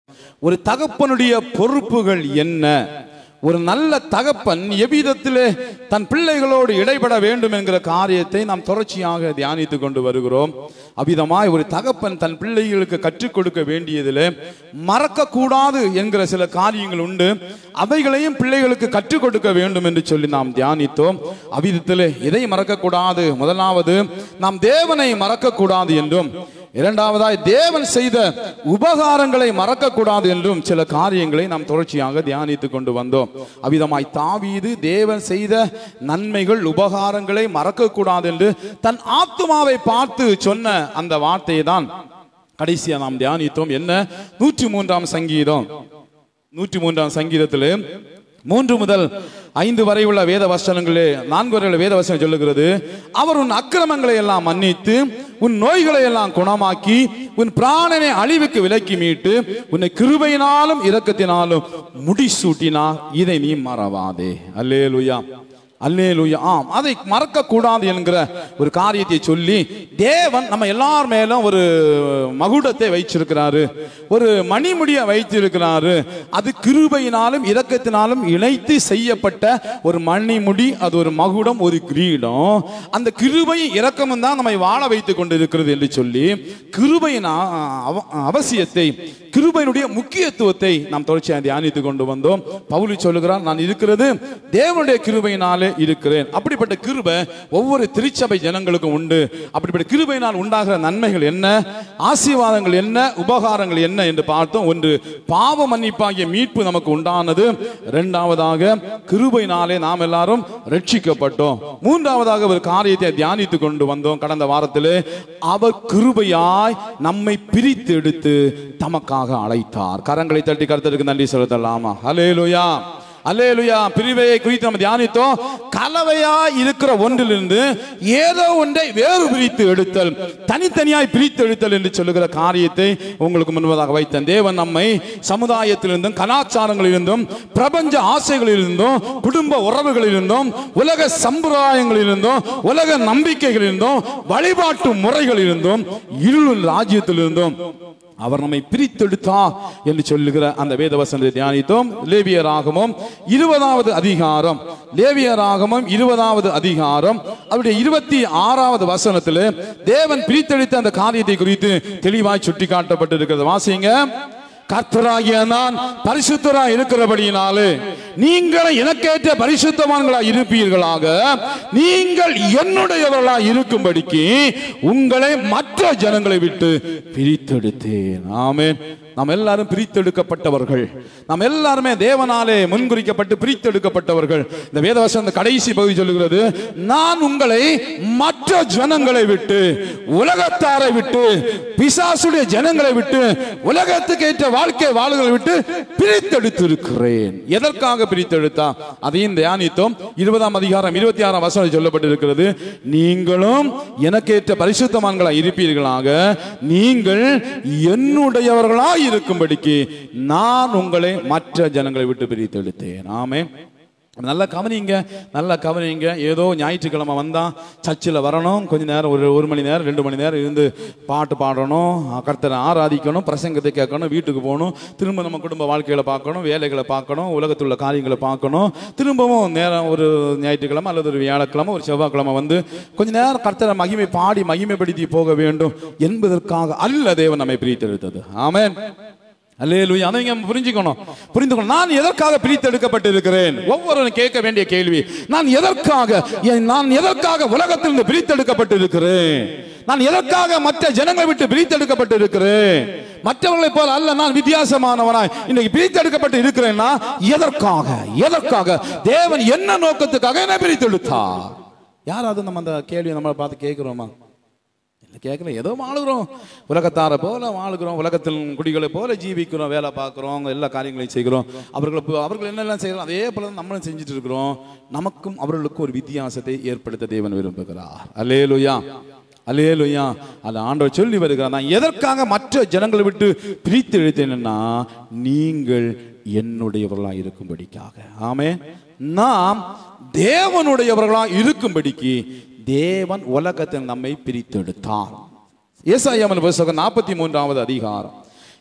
ஒரு தகப்பனுடைய பொறுப்புகள் என்ன ஒரு நல்ல தகப்பன் எவ்விதத்திலே தன் பிள்ளைகளோடு இடைபட வேண்டும் என்கிற காரியத்தை நாம் தொடர்ச்சியாக தியானித்துக் கொண்டு வருகிறோம் அவ்விதமாய் ஒரு தகப்பன் தன் பிள்ளைகளுக்கு கற்றுக் கொடுக்க வேண்டியதிலே மறக்கக்கூடாது என்கிற சில காரியங்கள் உண்டு அவைகளையும் பிள்ளைகளுக்கு கற்றுக் கொடுக்க வேண்டும் என்று சொல்லி நாம் தியானித்தோம் அவ்விதத்திலே எதை மறக்கக்கூடாது முதலாவது நாம் தேவனை மறக்கக்கூடாது என்றும் இரண்டாவதாய் தேவன் செய்த உபகாரங்களை மறக்கக்கூடாது என்றும் சில காரியங்களை நாம் தொடர்ச்சியாக தியானித்துக் கொண்டு வந்தோம் அவ்விதமாய் தாவீது தேவன் செய்த நன்மைகள் உபகாரங்களை மறக்கக்கூடாது என்று தன் ஆத்துமாவை பார்த்து சொன்ன அந்த வார்த்தையை தான் கடைசியா நாம் தியானித்தோம் என்ன நூற்றி மூன்றாம் சங்கீதம் நூற்றி மூன்றாம் சங்கீதத்திலே மூன்று முதல் ஐந்து வரை உள்ள வேத வசனங்களே நான்கு வரை உள்ள வேத வசனம் சொல்லுகிறது அவர் உன் அக்கிரமங்களை எல்லாம் மன்னித்து உன் நோய்களை எல்லாம் குணமாக்கி உன் பிராணனை அழிவுக்கு விலக்கி மீட்டு உன்னை கிருபையினாலும் இரக்கத்தினாலும் முடிசூட்டினார் இதை நீ மறவாதே அல்லேலுயா அல்லேலூயா ஆம் அதை மறக்க கூடாது என்கிற ஒரு காரியத்தை சொல்லி தேவன் நம்ம எல்லார் மேலும் ஒரு மகுடத்தை வைச்சிருக்கிறாரு ஒரு மணிமுடிய வைத்திருக்கிறாரு அது கிருபையினாலும் இரக்கத்தினாலும் இணைத்து செய்யப்பட்ட ஒரு மணிமுடி அது ஒரு மகுடம் ஒரு கிரீடம் அந்த கிருபையும் இரக்கமும் தான் நம்மை வாழ வைத்துக் கொண்டிருக்கிறது என்று சொல்லி கிருபையின் அ- அவ- அவசியத்தை கிருபையினுடைய முக்கியத்துவத்தை நாம் தொடர்ச்சியாக தியானித்துக் கொண்டு வந்தோம் பவுலி சொல்லுகிறார் நான் இருக்கிறது தேவனுடைய கிருபையினாலே இருக்கிறேன் அப்படிப்பட்ட கிருபை ஒவ்வொரு திருச்சபை ஜனங்களுக்கும் உண்டு அப்படிப்பட்ட கிருபையினால் உண்டாகிற நன்மைகள் என்ன ஆசீர்வாதங்கள் என்ன உபகாரங்கள் என்ன என்று பார்த்தோம் ஒன்று பாவ மன்னிப்பாகிய மீட்பு நமக்கு உண்டானது இரண்டாவதாக கிருபையினாலே நாம் எல்லாரும் ரட்சிக்கப்பட்டோம் மூன்றாவதாக ஒரு காரியத்தை தியானித்துக் கொண்டு வந்தோம் கடந்த வாரத்திலே அவர் கிருபையாய் நம்மை பிரித்து எடுத்து தமக்காக அழைத்தார் கரங்களை தட்டி கருத்தருக்கு நன்றி செலுத்தலாமா ஹலேலுயா அல்லேலுயா பிரிவையை குறித்து நம்ம தியானித்தோம் கலவையா இருக்கிற ஒன்றிலிருந்து ஏதோ ஒன்றை வேறு பிரித்து எடுத்தல் தனித்தனியாய் பிரித்து எடுத்தல் என்று சொல்லுகிற காரியத்தை உங்களுக்கு முன்பதாக வைத்தேன் தேவன் நம்மை சமுதாயத்திலிருந்தும் கலாச்சாரங்களிலிருந்தும் பிரபஞ்ச ஆசைகளிலிருந்தும் குடும்ப உறவுகளிலிருந்தும் உலக சம்பிரதாயங்களிலிருந்தும் உலக நம்பிக்கைகளிலிருந்தும் வழிபாட்டு முறைகளிலிருந்தும் இருள் ராஜ்யத்திலிருந்தும் அவர் நம்மை பிரித்தெடுத்தார் என்று சொல்லுகிற அந்த வேதவசனத்தை தியானித்தோம் லேவியராகமும் இருபதாவது அதிகாரம் லேவியராகமும் இருபதாவது அதிகாரம் அவருடைய இருபத்தி ஆறாவது வசனத்தில் தேவன் பிரித்தெடுத்த அந்த காரியத்தை குறித்து தெளிவாய் சுட்டி காட்டப்பட்டிருக்கிறது வாசிங்க கர்த்தராகிய நான் பரிசுத்தராய் இருக்கிறபடியினாலே நீங்கள் எனக்கேற்ற பரிசுத்தவான்களா இருப்பீர்களாக நீங்கள் என்னுடையவர்களாய் இருக்கும்படிக்கு உங்களை மற்ற ஜனங்களை விட்டு பிரித்தெடுத்தேன் ஆமென் நாம் எல்லாரும் பிரித்தெடுக்கப்பட்டவர்கள் நாம் எல்லாருமே தேவனாலே முன்குறிக்கப்பட்டு பிரித்தெடுக்கப்பட்டவர்கள் இந்த வேதவசம் இந்த கடைசி பகுதி சொல்லுகிறது நான் உங்களை மற்ற ஜனங்களை விட்டு உலகத்தாரை விட்டு பிசாசுடைய ஜனங்களை விட்டு உலகத்துக்கு ஏற்ற வாழ்க்கை வாழுகளை விட்டு பிரித்தெடுத்திருக்கிறேன் எதற்காக பிரித்தெடுத்தா அதையும் தியானித்தோம் இருபதாம் அதிகாரம் இருபத்தி ஆறாம் வசனம் சொல்லப்பட்டிருக்கிறது நீங்களும் எனக்கேற்ற பரிசுத்தமான்களா இருப்பீர்களாக நீங்கள் என்னுடையவர்களா இருக்கும்படிக்கு நான் உங்களை மற்ற ஜனங்களை விட்டு பிரித்தெடுத்தேன் ஆமே நல்லா கவனிங்க நல்லா கவனிங்க ஏதோ ஞாயிற்றுக்கிழமை வந்தா சர்ச்சில் வரணும் கொஞ்ச நேரம் ஒரு ஒரு மணி நேரம் ரெண்டு மணி நேரம் இருந்து பாட்டு பாடணும் கர்த்தரை ஆராதிக்கணும் பிரசங்கத்தை கேட்கணும் வீட்டுக்கு போகணும் திரும்ப நம்ம குடும்ப வாழ்க்கைகளை பார்க்கணும் வேலைகளை பார்க்கணும் உலகத்தில் உள்ள காரியங்களை பார்க்கணும் திரும்பவும் நேரம் ஒரு ஞாயிற்றுக்கிழமை அல்லது ஒரு வியாழக்கிழமை ஒரு செவ்வாய்க்கிழமை வந்து கொஞ்ச நேரம் கர்த்தரை மகிமை பாடி மகிமைப்படுத்தி போக வேண்டும் என்பதற்காக அல்ல தேவன் நம்மை பிரித்தெடுத்தது ஆமென் அல்லேலூயா அதை நம்ம புரிஞ்சுக்கணும் புரிந்துக்கணும் நான் எதற்காக பிரித்தெடுக்கப்பட்டிருக்கிறேன் ஒவ்வொருவரும் கேட்க வேண்டிய கேள்வி நான் எதற்காக என் நான் எதற்காக உலகத்திலிருந்து பிரித்தெடுக்கப்பட்டிருக்கிறேன் நான் எதற்காக மற்ற ஜனங்களை விட்டு பிரித்தெடுக்கப்பட்டிருக்கிறேன் மற்றவர்களைப் போல அல்ல நான் வித்தியாசமானவனாய் இன்னைக்கு பிரித்தெடுக்கப்பட்டு இருக்கிறேன்னா எதற்காக எதற்காக தேவன் என்ன நோக்கத்துக்காக என்ன பிரித்தெடுத்தார் யாராவது நம்ம அந்த கேள்வியை நம்மளை பார்த்து கேட்கிறோமா இல்லை கேட்கல ஏதோ வாழுகிறோம் உலகத்தாரை போல வாழுகிறோம் உலகத்தில் குடிகளை போல ஜீவிக்கிறோம் வேலை பார்க்குறோம் எல்லா காரியங்களையும் செய்கிறோம் அவர்களை போ- அவர்கள் என்னெல்லாம் செய்கிறோம் அதே போல தான் நம்மளும் செஞ்சுட்டு இருக்கிறோம் நமக்கும் அவர்களுக்கும் ஒரு வித்தியாசத்தை ஏற்படுத்த தேவன் விரும்புகிறார் அல்லேலுயா அல்லேலுயா அது ஆண்டவர் சொல்லி வருகிறார் நான் எதற்காக மற்ற ஜனங்களை விட்டு பிரித்து இழுத்தேன்னா நீங்கள் என்னுடையவர்களா இருக்கும்படிக்காக ஆமே நாம் தேவனுடையவர்களா இருக்கும்படிக்கு தேவன் உலகத்தில் நம்மை பிரித்தெடுத்தார் ஏசாயாமல் புஸ்தகம் நாற்பத்தி மூன்றாவது அதிகாரம்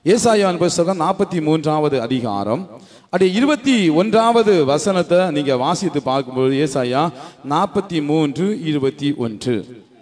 ஏசாயான் புஸ்தகம் நாற்பத்தி மூன்றாவது அதிகாரம் அப்படி இருபத்தி ஒன்றாவது வசனத்தை நீங்க வாசித்து பார்க்கும்போது ஏசாயா நாற்பத்தி மூன்று இருபத்தி ஒன்று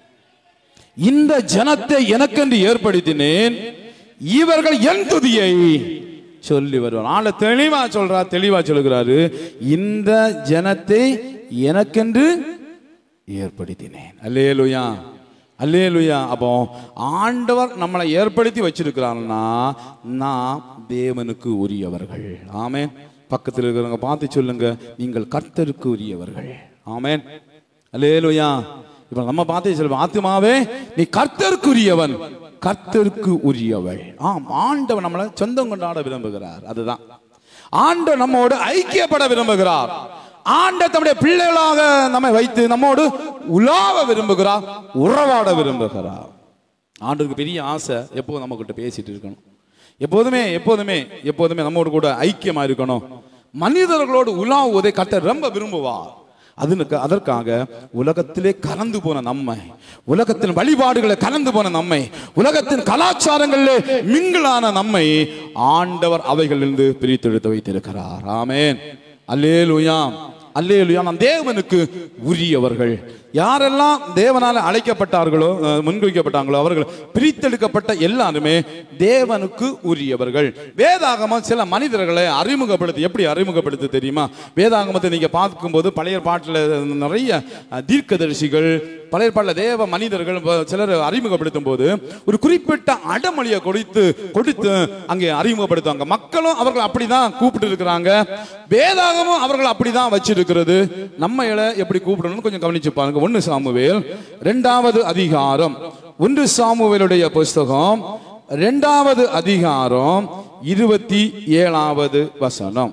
இந்த ஜனத்தை எனக்கென்று ஏற்படுத்தினேன் இவர்கள் என் துதியை சொல்லி வருவார் ஆள தெளிவா சொல்றா தெளிவா சொல்லுகிறாரு இந்த ஜனத்தை எனக்கென்று ஏற்படுத்தினேன் அல்லேலுயா அல்லேலுயா அப்போ ஆண்டவர் நம்மளை ஏற்படுத்தி வச்சிருக்கிறாங்கன்னா நான் தேவனுக்கு உரியவர்கள் ஆமென் பக்கத்தில் இருக்கிறவங்க பார்த்து சொல்லுங்க நீங்கள் கர்த்தருக்கு உரியவர்கள் ஆமென் அல்லேலுயா இப்ப நம்ம பார்த்தே சொல்லுவோம் ஆத்துமாவே நீ கர்த்தருக்குரியவன் கர்த்தருக்கு உரியவள் ஆம் ஆண்டவன் நம்மளை சொந்தம் கொண்டாட விரும்புகிறார் அதுதான் ஆண்டவர் நம்மோடு ஐக்கியப்பட விரும்புகிறார் ஆண்ட தம்முடைய பிள்ளைகளாக நம்மை வைத்து நம்மோடு உலாவ விரும்புகிறார் உறவாட விரும்புகிறார் ஆண்டுக்கு பெரிய ஆசை எப்போதும் நம்ம கிட்ட பேசிட்டு இருக்கணும் எப்போதுமே எப்போதுமே எப்போதுமே நம்மோடு கூட ஐக்கியமா இருக்கணும் மனிதர்களோடு உலாவுவதை கர்த்தர் ரொம்ப விரும்புவார் அதுனுக்கு அதற்காக உலகத்திலே கலந்து போன நம்மை உலகத்தின் வழிபாடுகளை கலந்து போன நம்மை உலகத்தின் கலாச்சாரங்களிலே மிங்கிளான நம்மை ஆண்டவர் அவைகளிலிருந்து பிரித்தெடுத்து வைத்திருக்கிறார் ஆமென் அல்லேலுயா அல்லேலுயா நாம் தேவனுக்கு உரியவர்கள் யாரெல்லாம் தேவனால அழைக்கப்பட்டார்களோ அஹ், முன்குறிக்கப்பட்டாங்களோ அவர்கள் பிரித்தெடுக்கப்பட்ட எல்லாருமே தேவனுக்கு உரியவர்கள் வேதாகமம் சில மனிதர்களை அறிமுகப்படுத்தி எப்படி அறிமுகப்படுத்து தெரியுமா வேதாகமத்தை நீங்க பார்க்கும்போது பழைய பாட்டில் நிறைய அஹ், தீர்க்கதரிசிகள் பழைய பாட்டில் தேவ மனிதர்கள் வ- சிலர் அறிமுகப்படுத்தும் போது ஒரு குறிப்பிட்ட அடமொழியை கொடுத்து கொடுத்து அங்கே அறிமுகப்படுத்துவாங்க மக்களும் அவர்கள் அப்படிதான் கூப்பிட்டு இருக்கிறாங்க வேதாகமும் அவர்கள் அப்படிதான் வச்சிருக்கிறது நம்ம எப்படி கூப்பிடணும்னு கொஞ்சம் கவனிச்சு பாருங்க ஒன்னு சாமுவேல் இரண்டாவது அதிகாரம் ஒன்று சாமுவேலுடைய புஸ்தகம் இரண்டாவது அதிகாரம் இருபத்தி ஏழாவது வசனம்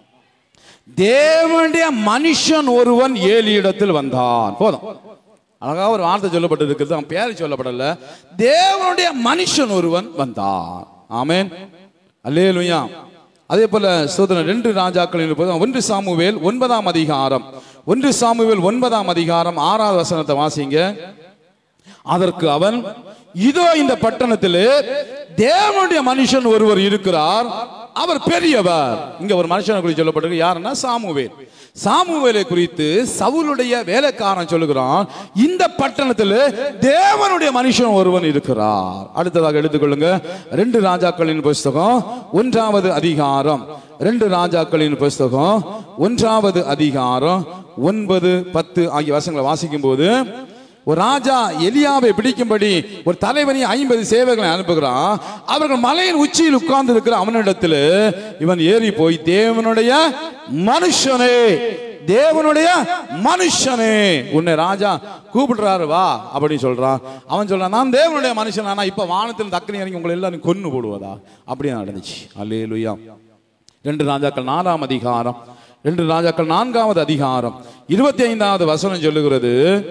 தேவனுடைய மனுஷன் ஒருவன் ஏழு இடத்தில் வந்தான் போதும் அழகா ஒரு வார்த்தை சொல்லப்பட்டு இருக்கிறது அவன் பேர் சொல்லப்படல தேவனுடைய மனுஷன் ஒருவன் வந்தான் ஆமென் அல்லேலுயா அதே போல சோதனை ரெண்டு ராஜாக்களின் இருப்பது ஒன்று சாமுவேல் ஒன்பதாம் அதிகாரம் ஒன்று சாமுவேல் ஒன்பதாம் அதிகாரம் ஆறாவது வசனத்தை வாசிங்க அதற்கு அவன் இதோ இந்த பட்டணத்திலே தேவனுடைய மனுஷன் ஒருவர் இருக்கிறார் அவர் பெரியவர் இங்க ஒரு மனுஷனை குறித்து சொல்லப்பட்டிருக்கு யாருன்னா சாமுவேல் சாமுவேலை குறித்து சவுலுடைய வேலைக்காரன் சொல்லுகிறான் இந்த பட்டணத்தில் தேவனுடைய மனுஷன் ஒருவன் இருக்கிறார் அடுத்ததாக எடுத்துக்கொள்ளுங்க ரெண்டு ராஜாக்களின் புஸ்தகம் ஒன்றாவது அதிகாரம் ரெண்டு ராஜாக்களின் புஸ்தகம் ஒன்றாவது அதிகாரம் ஒன்பது பத்து ஆகிய வசங்களை வாசிக்கும் போது ஒரு ராஜா எலியாவை பிடிக்கும்படி ஒரு தலைவனை ஐம்பது சேவைகளை அனுப்புகிறான் அவர்கள் மலையின் உச்சியில் உட்கார்ந்து இருக்கிற அவனிடத்தில் இவன் ஏறி போய் தேவனுடைய மனுஷனே தேவனுடைய மனுஷனே உன்னை ராஜா கூப்பிடுறாரு வா அப்படின்னு சொல்றான் அவன் சொல்றான் நான் தேவனுடைய மனுஷன் ஆனா இப்ப வானத்தில் தக்கனி இறங்கி உங்களை எல்லாரும் கொன்னு போடுவதா அப்படியே நடந்துச்சு அல்லேலுயா ரெண்டு ராஜாக்கள் நாலாம் அதிகாரம் ரெண்டு ராஜாக்கள் நான்காவது அதிகாரம் இருபத்தி ஐந்தாவது வசனம் சொல்லுகிறது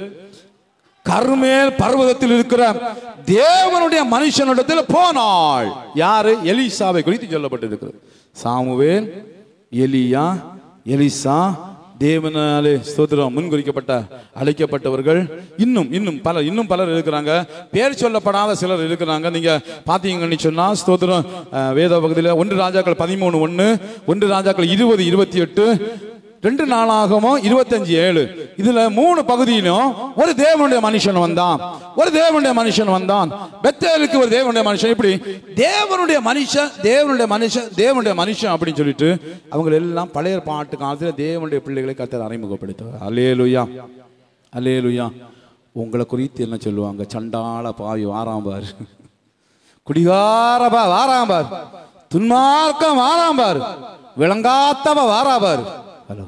கர்மேல் பர்வதத்தில் இருக்கிற தேவனுடைய மனுஷனிடத்தில் போனாள் யாரு எலிசாவை குறித்து சொல்லப்பட்டிருக்கிறது சாமுவேல் எலியா எலிசா தேவனாலே ஸ்தோத்திரம் முன்குறிக்கப்பட்ட அழைக்கப்பட்டவர்கள் இன்னும் இன்னும் பலர் இன்னும் பலர் இருக்கிறாங்க பேர் சொல்லப்படாத சிலர் இருக்கிறாங்க நீங்க பாத்தீங்கன்னு சொன்னா ஸ்தோத்திரம் அஹ், வேத பகுதியில் ஒன்று ராஜாக்கள் பதிமூணு ஒன்று ஒன்று ராஜாக்கள் இருபது இருபத்தி எட்டு ரெண்டு நாளாகமோ இருபத்தஞ்சு ஏழு இதுல மூணு பகுதியிலும் ஒரு தேவனுடைய மனுஷன் வந்தான் ஒரு தேவனுடைய மனுஷன் வந்தான் பெத்தேலுக்கு ஒரு தேவனுடைய மனுஷன் இப்படி தேவனுடைய மனுஷன் தேவனுடைய மனுஷன் தேவனுடைய மனுஷன் அப்படின்னு சொல்லிட்டு அவங்க எல்லாம் பழைய பாட்டு காலத்துல தேவனுடைய பிள்ளைகளை கத்தர் அறிமுகப்படுத்துவார் அல்லேலுயா அல்லேலுயா உங்களை குறித்து என்ன சொல்லுவாங்க சண்டாள பாவி வாராம்பார் குடிகாரபா வாராம்பார் துன்மார்க்கம் வாராம்பார் விளங்காத்தவ வாராபார் ஹலோ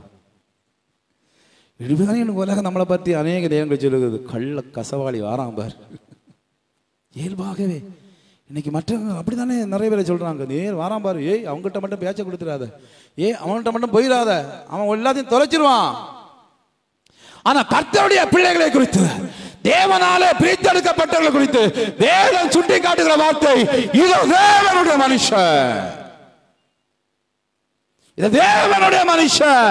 இதுதான் எனக்கு உலகம் நம்மளை பற்றி அநேக தெய்வங்கள் சொல்லுகிறது கள்ள கசவாளி வாராம்பார் இயல்பாகவே இன்னைக்கு மற்றவங்க அப்படித்தானே நிறைய பேரை சொல்றாங்க நேர் வாராம் பாரு ஏய் அவங்ககிட்ட மட்டும் பேச்ச கொடுத்துடாத ஏய் அவன்கிட்ட மட்டும் போயிடாத அவன் எல்லாத்தையும் தொலைச்சிருவான் ஆனா கர்த்தருடைய பிள்ளைகளை குறித்து தேவனாலே பிரித்தெடுக்கப்பட்டவர்களை குறித்து வேதம் சுட்டி காட்டுகிற வார்த்தை இது தேவனுடைய மனுஷன் இது தேவனுடைய மனுஷன்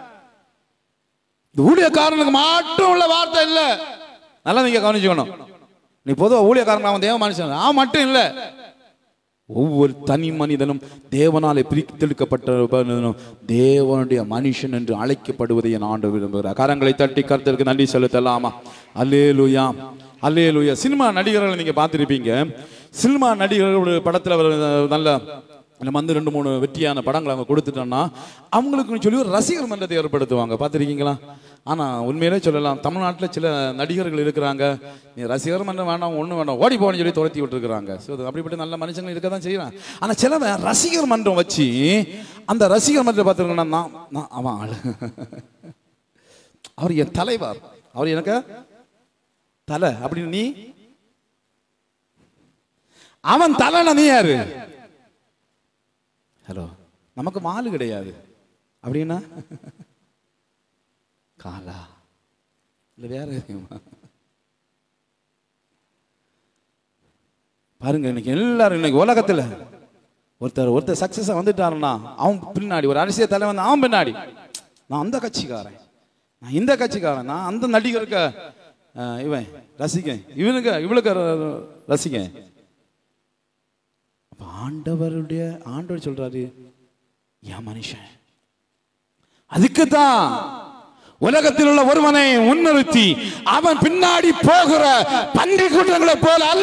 இது ஊழியக்காரனுக்கு மட்டும் உள்ள வார்த்தை இல்ல நல்லா நீங்க கவனிச்சுக்கணும் நீ பொதுவா ஊழியக்காரன் அவன் தேவ மனுஷன் அவன் மட்டும் இல்ல ஒவ்வொரு தனி மனிதனும் தேவனாலே பிரித்தெடுக்கப்பட்ட தேவனுடைய மனுஷன் என்று அழைக்கப்படுவதை என் ஆண்டு விரும்புகிறார் கரங்களை தட்டி கருத்திற்கு நன்றி செலுத்தலாமா அல்லேலுயா அல்லேலுயா சினிமா நடிகர்களை நீங்க பார்த்திருப்பீங்க சினிமா நடிகர்களோட படத்துல அவர் நல்ல நம்ம வந்து ரெண்டு மூணு வெற்றியான படங்களை அவங்க கொடுத்துட்டோம்னா அவங்களுக்கு சொல்லி ஒரு ரசிகர் மன்றத்தை ஏற்படுத்துவாங்க பார்த்துருக்கீங்களா ஆனால் உண்மையிலே சொல்லலாம் தமிழ்நாட்டில் சில நடிகர்கள் இருக்கிறாங்க நீ ரசிகர் மன்றம் வேண்டாம் ஒன்றும் வேண்டாம் ஓடி போகணும்னு சொல்லி துரத்தி விட்டுருக்குறாங்க ஸோ அப்படிப்பட்ட நல்ல மனுஷங்க இருக்க தான் செய்கிறான் ஆனால் சிலவன் ரசிகர் மன்றம் வச்சு அந்த ரசிகர் மன்றத்தை பார்த்துருக்கோன்னா நான் நான் அவன் ஆள் அவர் என் தலைவர் அவர் எனக்கு தலை அப்படின்னு நீ அவன் தலைல நீ யாரு ஹலோ நமக்கு மாலு கிடையாது அப்படின்னா காலா இல்ல வேற எதுவுமா பாருங்க இன்னைக்கு எல்லாரும் இன்னைக்கு உலகத்துல ஒருத்தர் ஒருத்தர் சக்சஸ் வந்துட்டாருன்னா அவன் பின்னாடி ஒரு அரசியல் தலைவன் அவன் பின்னாடி நான் அந்த கட்சிக்காரன் நான் இந்த கட்சிக்காரன் நான் அந்த நடிகருக்கு அஹ், இவன் ரசிகன் இவனுக்கு இவளுக்கு ர- ரசிகன் அப்ப ஆண்டவருடைய ஆண்டவர் சொல்றாரு என் மனுஷன் அதுக்கு தான் உலகத்தில் உள்ள ஒருவனை முன்னிறுத்தி அவன் பின்னாடி போகிற பன்றி கூட்டங்களை போல அல்ல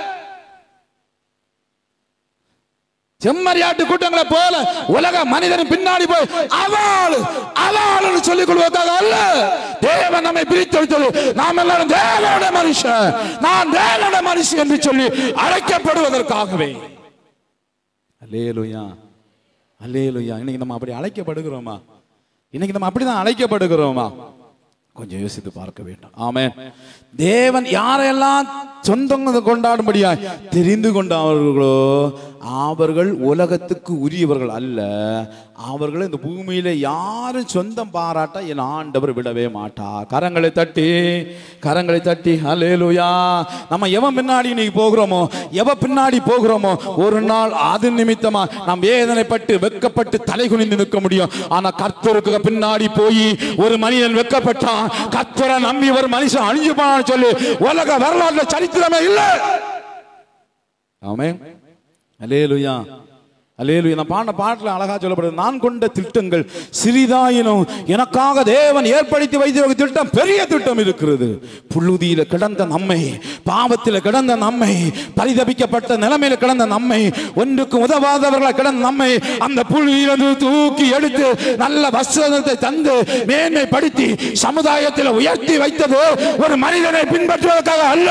செம்மறியாட்டு கூட்டங்களை போல உலக மனிதன் பின்னாடி போய் அவள் அவள் சொல்லிக் கொள்வதற்காக அல்ல தேவன் நம்மை பிரித்தெடுத்தது நாம் எல்லாரும் தேவனுடைய மனுஷன் நான் தேவனுடைய மனுஷன் என்று சொல்லி அழைக்கப்படுவதற்காகவே அல்லேலுயா அல்லேலுயா இன்னைக்கு நம்ம அப்படி அழைக்கப்படுகிறோமா இன்னைக்கு நம்ம அப்படிதான் அழைக்கப்படுகிறோமா கொஞ்சம் யோசித்து பார்க்க வேண்டும் ஆமென் தேவன் யாரெல்லாம் சொந்தங்க கொண்டாடும்படியாய் தெரிந்து கொண்டார்களோ அவர்கள் உலகத்துக்கு உரியவர்கள் அல்ல அவர்கள் இந்த பூமியில யாரும் சொந்தம் பாராட்ட என் ஆண்டவர் விடவே மாட்டார் கரங்களை தட்டி கரங்களை தட்டி ஹalleluya நம்ம எவன் பின்னாடி இன்னைக்கு போகிறோமோ எவ பின்னாடி போகிறோமோ ஒரு நாள் அது நிமித்தமா நாம் வேதனைப்பட்டு வெட்கப்பட்டு தலை குனிந்து நிற்க முடியும் ஆனா கர்த்தருக்கு பின்னாடி போய் ஒரு மனிதன் வெட்கப்பட்டான் கர்த்தரை நம்பி ஒரு மனுஷன் அழிஞ்சு போனான்னு சொல்லி உலக வரலாற்றுல சரித்திரமே இல்லை ஆமென் அலேலுயா அலேலுயா நான் பாடின பாட்டில் அழகா சொல்லப்படுது நான் கொண்ட திட்டங்கள் சிறிதாயினும் எனக்காக தேவன் ஏற்படுத்தி வைத்த திட்டம் பெரிய திட்டம் இருக்கிறது புழுதியில கிடந்த நம்மை பாவத்தில் கிடந்த நம்மை பரிதபிக்கப்பட்ட நிலைமையில கிடந்த நம்மை ஒன்றுக்கு உதவாதவர்களை கிடந்த நம்மை அந்த புழுதியிலிருந்து தூக்கி எடுத்து நல்ல வஸ்திரத்தை தந்து மேன்மைப்படுத்தி சமுதாயத்தில் உயர்த்தி வைத்தது ஒரு மனிதனை பின்பற்றுவதற்காக அல்ல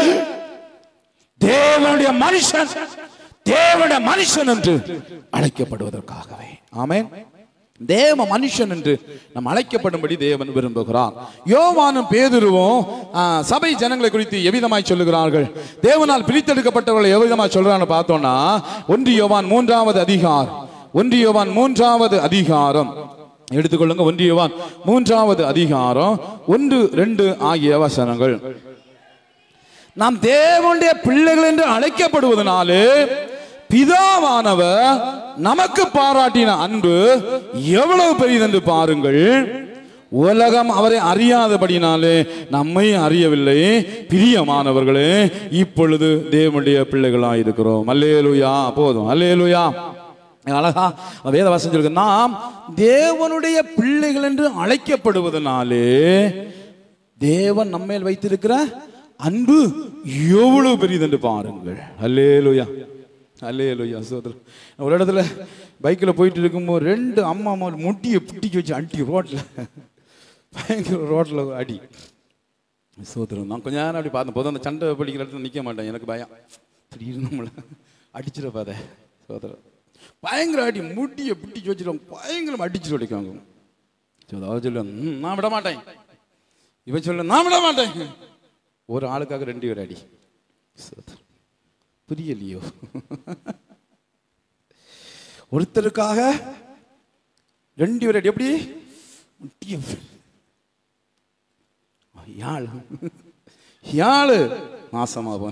தேவனுடைய மனுஷன் தேவனுடைய மனுஷன் என்று அழைக்கப்படுவதற்காகவே ஆமென் தேவ மனுஷன் என்று நாம் அழைக்கப்படும்படி தேவன் விரும்புகிறார் யோவானும் பேதுருவும் ஆ, சபை ஜனங்களை குறித்து எவ்விதமாய் சொல்லுகிறார்கள் தேவனால் பிரித்தெடுக்கப்பட்டவர்களை எவ்விதமாய் சொல்றான்னு பார்த்தோம்னா ஒன்று யோவான் மூன்றாவது அதிகாரம் ஒன்று யோவான் மூன்றாவது அதிகாரம் எடுத்துக்கொள்ளுங்க ஒன்று யோவான் மூன்றாவது அதிகாரம் ஒன்று ரெண்டு ஆகிய வசனங்கள் நாம் தேவனுடைய பிள்ளைகள் என்று அழைக்கப்படுவதனாலே பிதாவானவர் நமக்கு பாராட்டின அன்பு எவ்வளவு பெரியதென்று பாருங்கள் உலகம் அவரை அறியாதபடினாலே நம்மை அறியவில்லை பிரியமானவர்களே இப்பொழுது தேவனுடைய பிள்ளைகளாக இருக்கிறோம் அல்லேலுயா போதும் அல்லேலுயா அழகா வேதவாசம் சொல்லுங்க நாம் தேவனுடைய பிள்ளைகள் என்று அழைக்கப்படுவதனாலே தேவன் நம்மேல் வைத்திருக்கிற அன்பு எவ்வளவு பெரியது என்று பாருங்கள் அல்லேலுயா அல்லேலுயா சோதரம் ஒரு இடத்துல பைக்கில் போயிட்டு இருக்கும்போது ரெண்டு அம்மா அம்மா முட்டியை புட்டிக்கு வச்சு அடி ரோட்டில் பயங்கர ரோட்டில் அடி சோதரம் நான் கொஞ்ச நேரம் அப்படி பார்த்தேன் போதும் அந்த சண்டை படிக்கிற இடத்துல நிற்க மாட்டேன் எனக்கு பயம் திடீர்னு நம்மளை அடிச்சிட பாத சோதரம் பயங்கர அடி முட்டியை புட்டிக்கு வச்சிருவாங்க பயங்கரம் அடிச்சு அடிக்காங்க அதாவது சொல்ல நான் விட மாட்டேன் இவன் சொல்ல நான் விட மாட்டேன் ஒரு ஆளுக்காக ரெண்டு பேர் அடி சோதரம். புரியலையோ ஒருத்தருக்காக ரெண்டு பேர் அடி எப்படி முட்டிய யாழ் யாழ் நாசமா போன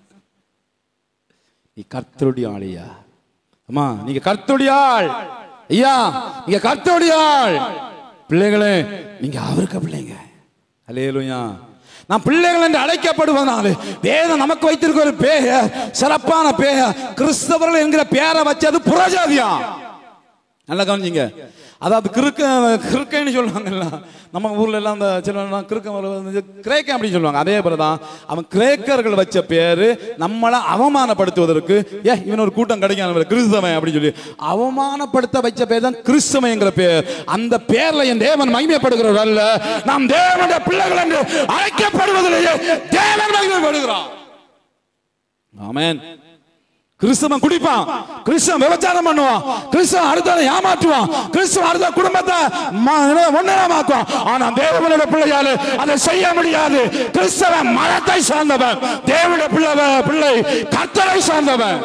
நீ கர்த்தருடைய ஆளியா அம்மா நீங்க கர்த்தருடைய ஆள் ஐயா நீங்க கர்த்தருடைய ஆள் பிள்ளைகளே நீங்க அவருக்கு பிள்ளைங்க அலேலுயா நாம் பிள்ளைகள் என்று அழைக்கப்படுவதனால வேதம் நமக்கு வைத்திருக்க ஒரு பெயர் சிறப்பான பெயர் கிறிஸ்தவர்கள் என்கிற பெயரை வச்சது புறஜாதியா நல்லா கவனிச்சிங்க அதாவது கிறுக்க கிறுக்கைன்னு சொல்லுவாங்கல்ல நம்ம ஊர்ல எல்லாம் அந்த சில கிறுக்க வந்து கிரேக்க அப்படின்னு சொல்லுவாங்க அதே போல தான் அவன் கிரேக்கர்கள் வச்ச பேரு நம்மளை அவமானப்படுத்துவதற்கு ஏ இவன் ஒரு கூட்டம் கிடைக்கும் கிறிஸ்தவன் அப்படின்னு சொல்லி அவமானப்படுத்த வச்ச பேர் தான் கிறிஸ்தவங்கிற பேர் அந்த பேர்ல என் தேவன் மகிமைப்படுகிறவர் அல்ல நாம் தேவனுடைய பிள்ளைகள் என்று அழைக்கப்படுவதிலேயே தேவன் மகிமைப்படுகிறான் ஆமென் கிறிஸ்தவன் குடிப்பான் கிறிஸ்தவன் விபச்சாரம் பண்ணுவான் கிறிஸ்தவன் அடுத்த ஏமாற்றுவான் கிறிஸ்தவன் அடுத்த குடும்பத்தை ஒன்னரமாக்குவான் ஆனா தேவனுடைய பிள்ளையால அதை செய்ய முடியாது கிறிஸ்தவன் மதத்தை சார்ந்தவன் தேவனுடைய பிள்ளை பிள்ளை கர்த்தரை சார்ந்தவன்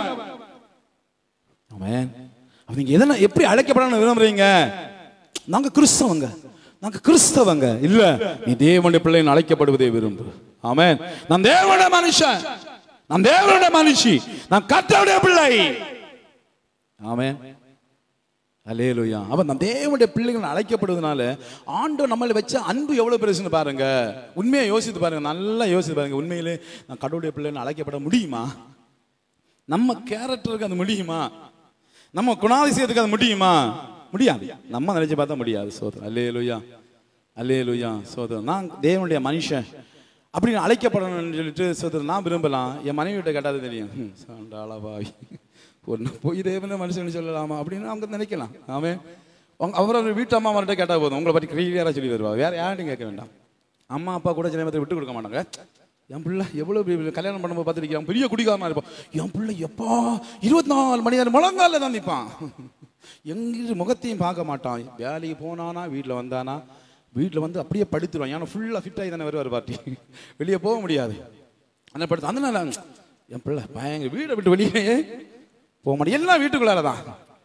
ஆமென் அப்ப நீங்க எதனா எப்படி அழைக்கப்படணும்னு விரும்புறீங்க நாங்க கிறிஸ்தவங்க நாங்க கிறிஸ்தவங்க இல்ல நீ தேவனுடைய பிள்ளை அழைக்கப்படுவதே விரும்பு ஆமென் நான் தேவனுடைய மனுஷன் நான் தேவனுடைய மனுஷி நான் கர்த்தருடைய பிள்ளை ஆமென் அலேலுயா அவன் நம்ம தேவனுடைய பிள்ளைகள் அழைக்கப்படுவதனால ஆண்டவர் நம்மளை வச்ச அன்பு எவ்வளவு பெருசுன்னு பாருங்க உண்மையை யோசித்து பாருங்க நல்லா யோசித்து பாருங்க உண்மையிலே நான் கடவுளுடைய பிள்ளைன்னு அழைக்கப்பட முடியுமா நம்ம கேரக்டருக்கு அது முடியுமா நம்ம குணாதிசயத்துக்கு அது முடியுமா முடியாது நம்ம நினைச்சு பார்த்தா முடியாது சோதரன் அல்லேலுயா அல்லேலுயா சோதரன் நான் தேவனுடைய மனுஷன் அப்படின்னு அழைக்கப்படணும்னு சொல்லிட்டு சோதரன் நான் விரும்பலாம் என் மனைவிட்ட கேட்டாது தெரியும் ஹம், சாண்டாளா பாவி ஒன்று போய் தேவன மனுஷன் சொல்லலாமா அப்படின்னு அவங்க நினைக்கலாம் ஆமே அவங்க அவரோட வீட்டு அம்மா அவர்கிட்ட கேட்டால் போதும் உங்களை பற்றி கிளியராக சொல்லி வருவா வேற யார்ட்டையும் கேட்க வேண்டாம் அம்மா அப்பா கூட சில நேரத்தில் விட்டு கொடுக்க மாட்டாங்க என் பிள்ளை எவ்வளோ பெரிய கல்யாணம் பண்ணும்போது பார்த்துருக்கேன் பெரிய குடிகாரனா இருப்பான் என் பிள்ளை எப்பா இருபத்தி நாலு மணி நேரம் முழங்கால தான் நிற்பான் எங்கிட்டு முகத்தையும் பார்க்க மாட்டான் வேலைக்கு போனானா வீட்டில் வந்தானா வீட்டில் வந்து அப்படியே படுத்துருவான் ஏன்னா ஃபுல்லாக ஃபிட் ஆகி தானே வருவார் பார்ட்டி வெளியே போக முடியாது அந்த படுத்து அதனால என் பிள்ளை பயங்கர வீடை விட்டு வெளியே போக மாட்டேன் எல்லாம் வீட்டுக்குள்ளார தான்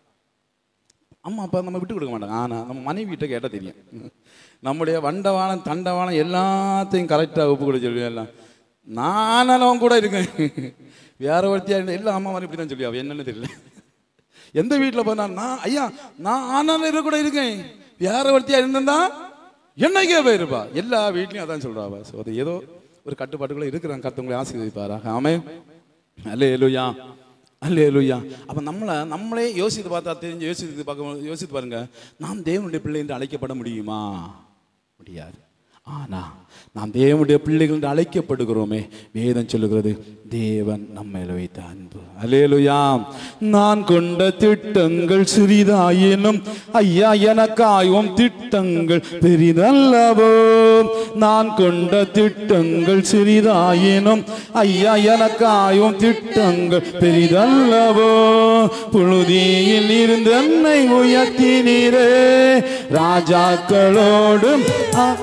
அம்மா அப்பா நம்ம விட்டு கொடுக்க மாட்டாங்க ஆனா நம்ம மனைவி வீட்டை கேட்டால் தெரியும் நம்முடைய வண்டவானம் தண்டவானம் எல்லாத்தையும் கரெக்டாக ஒப்பு கொடுக்க சொல்லி எல்லாம் நானாலும் அவன் கூட இருக்கேன் வேற ஒருத்தியா இருந்தா எல்லா அம்மா மாதிரி இப்படி தான் சொல்லி அவன் என்னன்னு தெரியல எந்த வீட்டில் போனா நான் ஐயா நான் ஆனாலும் இருக்க கூட இருக்கேன் வேற ஒருத்தியா இருந்திருந்தா என்னைக்கே போயிருப்பா எல்லா வீட்லயும் அதான் சொல்றா அவ ஸோ அது ஏதோ ஒரு கட்டுப்பாட்டுக்குள்ள இருக்கிறாங்க கத்தவங்களை ஆசீர்வதிப்பாரா ஆமே அல்லே எலுயா அல்லே எலுயா அப்ப நம்மளை நம்மளே யோசித்து பார்த்தா தெரிஞ்சு யோசித்து பார்க்க யோசித்து பாருங்க நாம் தேவனுடைய பிள்ளை என்று அழைக்கப்பட முடியுமா முடியாது ஆனா நாம் தேவனுடைய பிள்ளைகள் என்று அழைக்கப்படுகிறோமே வேதம் சொல்லுகிறது தேவன் நம்மை வைத்த அன்பு அலேலுயாம் நான் கொண்ட திட்டங்கள் சிறிதாயினும் ஐயா எனக்காயும் திட்டங்கள் பெரிதல்லவோ நான் கொண்ட திட்டங்கள் சிறிதாயினும் ஐயா எனக்காயும் திட்டங்கள் பெரிதல்லவோ புழுதியில் இருந்து என்னை உயர்த்தினீரே ராஜாக்களோடும் ஆ-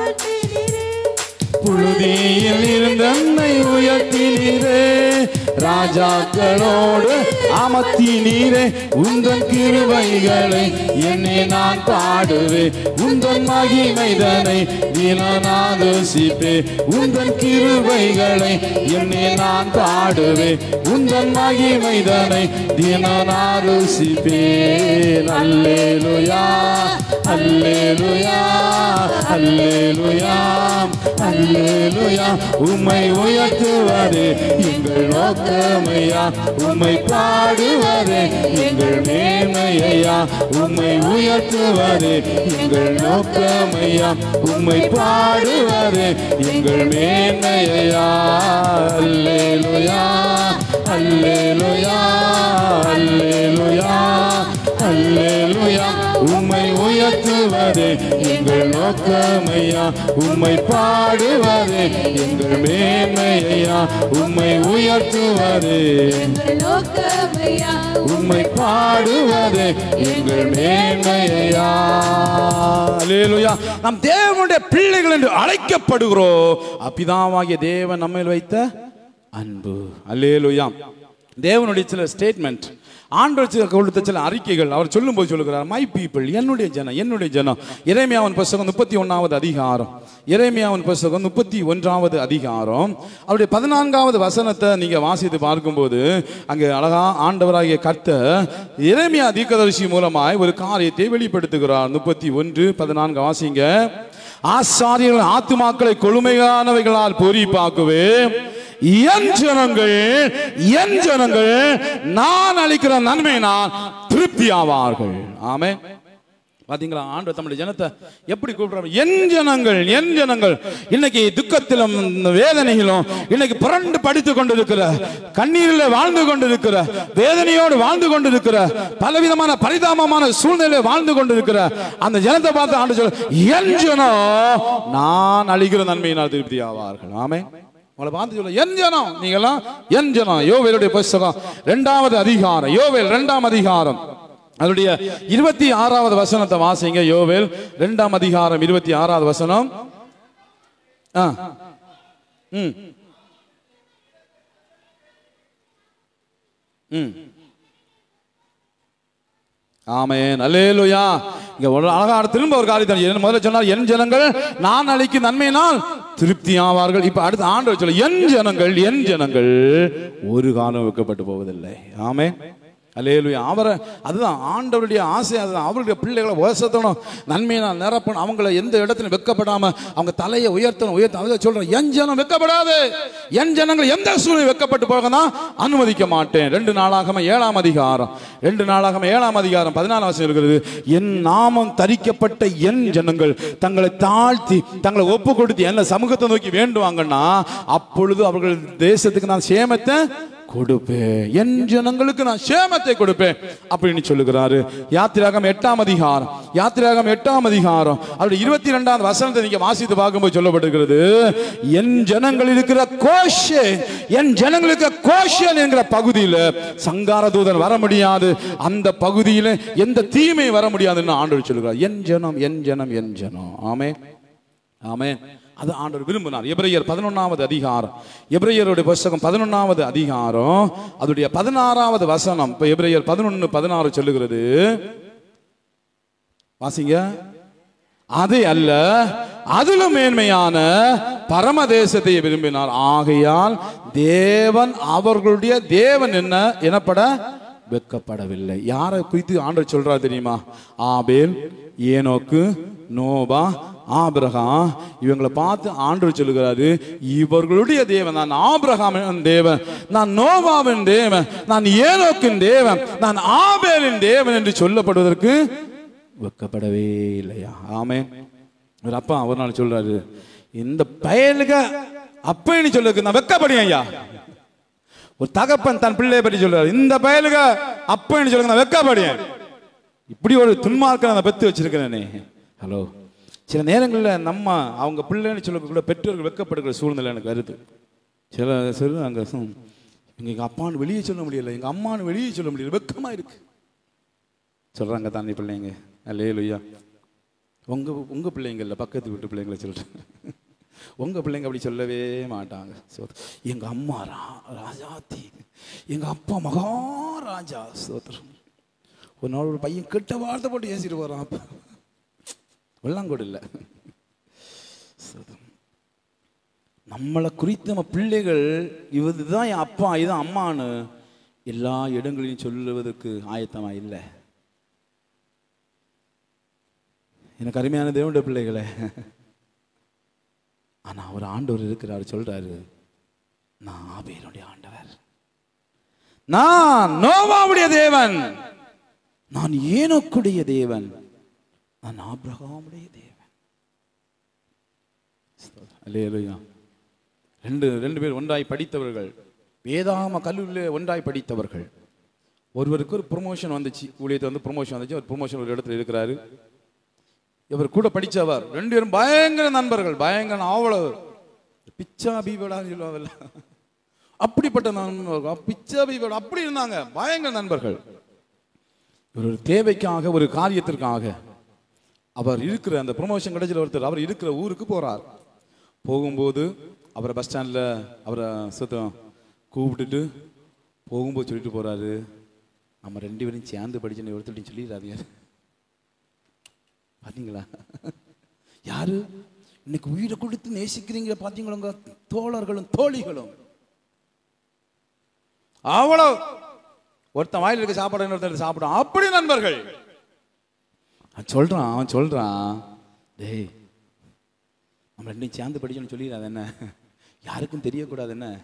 புழுதியில் இருந்த என்னை உயர்த்தினீரே ராஜாக்களோடு அமர்த்தினீரே உந்தன் கிருபைகளை என்னை நான் பாடுவேன் உந்தன் மகிமைதனை தினநாதோசிப்பே உந்தன் கிருபைகளை என்னை நான் பாடுவேன் உந்தன் மகிமைதனை தினநாதோசிப்பே அல்லேலுயா அல்லேலுயா அல்லேலுயா அல்லேலுயா உம்மை உயர்த்துவதே எங்கள் நோக்கமையா உம்மை பாடுவதே எங்கள் மேன்மையா உம்மை உயர்த்துவதே எங்கள் நோக்கமையா உம்மை பாடுவதே எங்கள் மேன்மையா அல்லேலுயா அல்லேலுயா அல்லேலுயா அல்லேலுயா உம்மை உயர்த்துவதே எங்கள் நோக்கமையா உம்மை பாடுவதே எங்கள் மேன்மையா உம்மை உயர்த்துவதே உம்மை பாடுவதே எங்கள் மேன்மையா அல்லேலூயா நாம் தேவனுடைய பிள்ளைகள் என்று அழைக்கப்படுகிறோம் அபிதாவாகிய தேவன் நம்மில் வைத்த அன்பு அல்லேலூயா தேவனுடைய சில ஸ்டேட்மெண்ட் ஆண்டவர் கொடுத்த சில அறிக்கைகள் அவர் சொல்லும்போது சொல்லுகிறார் மை பீப்பிள் என்னுடைய ஜனம் என்னுடைய ஜனம் இறைமையாவின் புஸ்தகம் முப்பத்தி ஒன்னாவது அதிகாரம் இறைமையாவின் புஸ்தகம் முப்பத்தி ஒன்றாவது அதிகாரம் அவருடைய பதினான்காவது வசனத்தை நீங்க வாசித்து பார்க்கும்போது அங்கே அழகா ஆண்டவராகிய கர்த்தர் இறைமையா தீர்க்கதரிசி மூலமாய் ஒரு காரியத்தை வெளிப்படுத்துகிறார் முப்பத்தி ஒன்று பதினான்கு வாசிங்க ஆசாரியர்கள் ஆத்துமாக்களை கொழுமையானவைகளால் பொறிப்பாக்குவே என் ஜனங்கள் என் ஜனங்கள் நான் அளிக்கிற நன்மையினால் திருப்தி ஆவார்கள் ஆமே பாத்தீங்களா ஆண்டு தமிழ் ஜனத்தை எப்படி கூப்பிடுறாங்க என் ஜனங்கள் என் ஜனங்கள் இன்னைக்கு துக்கத்திலும் வேதனையிலும் இன்னைக்கு புரண்டு படித்துக் கொண்டிருக்கிற கண்ணீரில் வாழ்ந்து கொண்டிருக்கிற வேதனையோடு வாழ்ந்து கொண்டிருக்கிற பலவிதமான பரிதாபமான சூழ்நிலை வாழ்ந்து கொண்டிருக்கிற அந்த ஜனத்தை பார்த்து ஆண்டு சொல்ல என் ஜனம் நான் அழிகிற நன்மையினால் திருப்தி ஆவார்கள் ஆமே உங்களை பார்த்து சொல்ல என் ஜனம் நீங்களாம் என் ஜனம் யோவேலுடைய புஸ்தகம் இரண்டாவது அதிகாரம் யோவேல் இரண்டாம் அதிகாரம் அதனுடைய இருபத்தி ஆறாவது வசனத்தை வாசிங்க யோவேல் இரண்டாம் அதிகாரம் இருபத்தி ஆறாவது வசனம் ஆ ம் ம் ஆமென் அல்லேலூயா இங்க ஒரு அழகான திரும்ப ஒரு காரியத்தை என்ன முதல்ல சொன்னார் என் ஜனங்கள் நான் அளிக்கும் நன்மையினால் திருப்தி ஆவார்கள் இப்ப அடுத்த ஆண்டு சொல்ல என் ஜனங்கள் என் ஜனங்கள் ஒரு காலம் வைக்கப்பட்டு போவதில்லை ஆமென் அல்லேலூயா அவரை அதுதான் ஆண்டவருடைய ஆசை அதுதான் அவருடைய பிள்ளைகளை வசத்தணும் நன்மையினால் நிரப்பணும் அவங்கள எந்த இடத்துல வெக்கப்படாம அவங்க தலையை உயர்த்தணும் உயர்த்தணும் அதை சொல்றேன் என் ஜனம் வெக்கப்படாது என் ஜனங்கள் எந்த சூழ்நிலை வெக்கப்பட்டு போகனா அனுமதிக்க மாட்டேன் ரெண்டு நாளாகம ஏழாம் அதிகாரம் ரெண்டு நாளாகம ஏழாம் அதிகாரம் பதினாலாம் வசனம் இருக்கிறது என் நாமம் தரிக்கப்பட்ட என் ஜனங்கள் தங்களை தாழ்த்தி தங்களை ஒப்பு கொடுத்து என்ன சமூகத்தை நோக்கி வேண்டுவாங்கன்னா அப்பொழுது அவர்கள் தேசத்துக்கு நான் சேமத்தை கொடுப்பேன் என் ஜனங்களுக்கு நான் சேமத்தை கொடுப்பேன் அப்படின்னு சொல்லுகிறாரு யாத்திராகம் எட்டாம் அதிகாரம் யாத்திராகம் எட்டாம் அதிகாரம் அவருடைய இருபத்தி ரெண்டாம் வசனத்தை நீங்க வாசித்து பார்க்கும்போது சொல்லப்பட்டிருக்கிறது என் ஜனங்கள் இருக்கிற கோஷே என் ஜனங்களுக்கு கோஷன் என்கிற பகுதியில் சங்கார தூதன் வர முடியாது அந்த பகுதியில் எந்த தீமை வர முடியாதுன்னு ஆண்டவர் சொல்லுகிறார் என் ஜனம் என் ஜனம் என் ஜனம் ஆமே ஆமே அது ஆண்டவர் விரும்பினார் எபிரேயர் பதினொன்னாவது அதிகாரம் எபிரேயருடைய புஸ்தகம் பதினொன்னாவது அதிகாரம் அதனுடைய பதினாறாவது வசனம் இப்ப எபிரேயர் பதினொன்னு பதினாறு சொல்லுகிறது வாசிங்க அது அல்ல அதிலும் மேன்மையான பரமதேசத்தை விரும்பினார் ஆகையால் தேவன் அவர்களுடைய தேவன் என்ன எனப்பட வெக்கப்படவில்லை யாரை குறித்து ஆண்டவர் சொல்றார் தெரியுமா ஆபேல் ஏனோக்கு நோபா ஆபிரகாம் இவங்களை பார்த்து ஆண்டவர் சொல்லுகிறாரு இவர்களுடைய தேவன் நான் ஆபிரகாமின் தேவன் நான் நோவாவின் தேவன் நான் ஏனோக்கின் தேவன் நான் ஆபேலின் தேவன் என்று சொல்லப்படுவதற்கு வெக்கப்படவே இல்லையா ஆமே ஒரு அப்பா ஒரு நாள் சொல்றாரு இந்த பயலுக அப்பன்னு சொல்லுக்கு நான் வெக்கப்படுவேன் ஐயா ஒரு தகப்பன் தன் பிள்ளையை பற்றி சொல்றாரு இந்த பயலுக அப்பன்னு சொல்லுங்க நான் வெக்கப்படுவேன் இப்படி ஒரு துன்மார்க்க நான் பெத்து வச்சிருக்கிறேனே ஹலோ சில நேரங்களில் நம்ம அவங்க பிள்ளைன்னு சொல்லக்கூட பெற்றோர்கள் வெக்கப்படுகிற சூழ்நிலை எனக்கு வருது சில சில அங்கே எங்கள் அப்பான்னு வெளியே சொல்ல முடியல எங்கள் அம்மான்னு வெளியே சொல்ல முடியல வெக்கமாக இருக்கு சொல்கிறாங்க தானே பிள்ளைங்க அல்லே லுய்யா உங்கள் உங்கள் பிள்ளைங்க இல்லை பக்கத்து வீட்டு பிள்ளைங்கள சொல்கிறேன் உங்கள் பிள்ளைங்க அப்படி சொல்லவே மாட்டாங்க சோத் எங்கள் அம்மா ரா ராஜாத்தி எங்கள் அப்பா மகாராஜா சோத்திரம் ஒரு நாள் ஒரு பையன் கெட்ட வார்த்தை போட்டு ஏசிட்டு போகிறான் அப்பா வெள்ளாங்கோடு இல்லை நம்மளை குறித்து நம்ம பிள்ளைகள் இதுதான் என் அப்பா இதுதான் அம்மான்னு எல்லா இடங்களையும் சொல்லுவதற்கு ஆயத்தமா இல்லை எனக்கு அருமையான தேவனுடைய பிள்ளைகளே ஆனா ஒரு ஆண்டவர் இருக்கிறார் சொல்றாரு நான் ஆபேலுடைய ஆண்டவர் நான் நோவாவுடைய தேவன் நான் ஏனோக்குடைய தேவன் நான் ஆபிரகாமுடைய தேவன் அல்லேலூயா ரெண்டு ரெண்டு பேர் ஒன்றாய் படித்தவர்கள் வேதாம கல்லூரியில் ஒன்றாய் படித்தவர்கள் ஒருவருக்கு ஒரு ப்ரொமோஷன் வந்துச்சு ஊழியத்தை வந்து ப்ரொமோஷன் வந்துச்சு ஒரு ப்ரொமோஷன் ஒரு இடத்துல இருக்கிறாரு இவர் கூட படித்தவர் ரெண்டு பேரும் பயங்கர நண்பர்கள் பயங்கர அவ்வளவு பிச்சா பீவடான்னு சொல்லுவாங்கல்ல அப்படிப்பட்ட நண்பர்கள் பிச்சா பீவடா அப்படி இருந்தாங்க பயங்கர நண்பர்கள் ஒரு தேவைக்காக ஒரு காரியத்திற்காக அவர் இருக்கிற அந்த ப்ரொமோஷன் கிடைச்சல ஒருத்தர் அவர் இருக்கிற ஊருக்கு போறார் போகும்போது அவரை பஸ் ஸ்டாண்டில் அவரை சுத்தம் கூப்பிட்டுட்டு போகும்போது சொல்லிட்டு போறாரு நம்ம ரெண்டு பேரும் சேர்ந்து படிச்சுன்னு ஒருத்தரையும் சொல்லிடாதீங்க பார்த்தீங்களா யாரு இன்னைக்கு உயிரை கொடுத்து நேசிக்கிறீங்க பார்த்தீங்களா தோழர்களும் தோழிகளும் அவ்வளோ ஒருத்தன் வாயில் இருக்க சாப்பாடு இன்னொருத்தர் சாப்பிடும் அப்படி நண்பர்கள் அவன் சொல்றான் அவன் சொல்றான் டேய் நம்ம ரெண்டையும் சேர்ந்து படிக்கணும்னு சொல்லிடாது என்ன யாருக்கும் தெரியக்கூடாது என்ன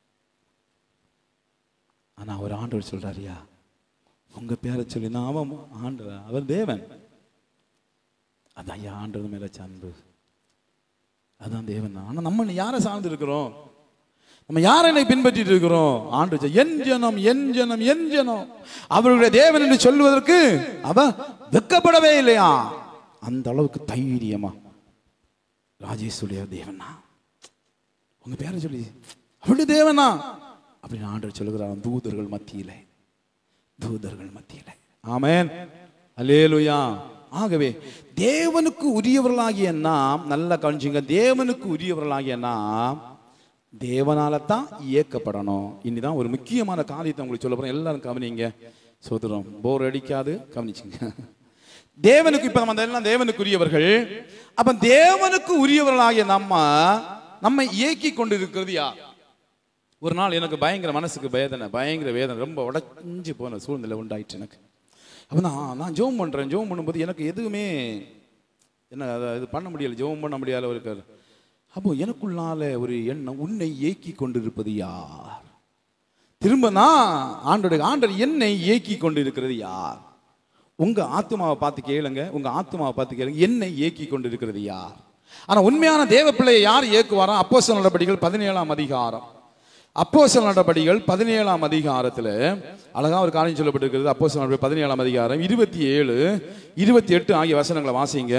ஆனா அவர் ஆண்டவர் சொல்றாருயா உங்க பேரை சொல்லி நான் அவன் ஆண்டவர் அவர் தேவன் அதான் ஐயா ஆண்டவர் மேல அன்பு அதான் தேவன் ஆனா நம்ம யாரை சார்ந்து இருக்கிறோம் நம்ம யாரை பின்பற்றிட்டு இருக்கிறோம் ஆண்டு சொ- என் ஜனம் என் ஜனம் என் ஜனம் அவர்களுடைய தேவன் என்று சொல்வதற்கு அவ வெக்கப்படவே இல்லையா அந்த அளவுக்கு தைரியமா ராஜேஷுடைய தேவனா உங்க பேரை சொல்லி அவருடைய தேவனா அப்படின்னு ஆண்டவர் சொல்லுகிறார் தூதர்கள் மத்தியில தூதர்கள் மத்தியில ஆமென் அல்லேலுயா ஆகவே தேவனுக்கு உரியவர்களாகிய நாம் நல்லா கவனிச்சுங்க தேவனுக்கு உரியவர்களாகிய நாம் தேவனால தான் இயக்கப்படணும் இனிதான் ஒரு முக்கியமான காரியத்தை உங்களுக்கு சொல்ல போறேன் எல்லாரும் கவனிங்க சோதரம் போர் அடிக்காது கவனிச்சுங்க தேவனுக்கு இப்ப நம்ம எல்லாம் தேவனுக்கு உரியவர்கள் அப்ப தேவனுக்கு உரியவர்களாகிய நம்ம நம்மை இயக்கி கொண்டு இருக்கிறது யார் ஒரு நாள் எனக்கு பயங்கர மனசுக்கு வேதனை பயங்கர வேதனை ரொம்ப உடைஞ்சு போன சூழ்நிலை உண்டாயிட்டு எனக்கு அப்போ நான் நான் ஜெபம் பண்ணுறேன் ஜெபம் பண்ணும்போது எனக்கு எதுவுமே என்ன அதை இது பண்ண முடியல ஜெபம் பண்ண முடியாத ஒரு கரு அப்போ எனக்குள்ளால ஒரு எண்ணம் உன்னை ஏக்கி கொண்டிருப்பது யார் திரும்ப நான் ஆண்டோட ஆண்டர் என்னை ஏக்கி கொண்டிருக்கிறது யார் உங்க ஆத்மாவை பார்த்து கேளுங்க உங்க ஆத்மாவை பார்த்து கேளுங்க என்னை ஏக்கி கொண்டிருக்கிறது யார் ஆனா உண்மையான தேவ பிள்ளையை யார் ஏக்குவாரா அப்போ நடபடிகள் பதினேழாம் அதிகாரம் அப்போ நடபடிகள் பதினேழாம் அதிகாரத்துல அழகா ஒரு காரியம் சொல்லப்பட்டிருக்கிறது அப்போ நடபடி பதினேழாம் அதிகாரம் இருபத்தி ஏழு இருபத்தி எட்டு ஆகிய வசனங்களை வாசிங்க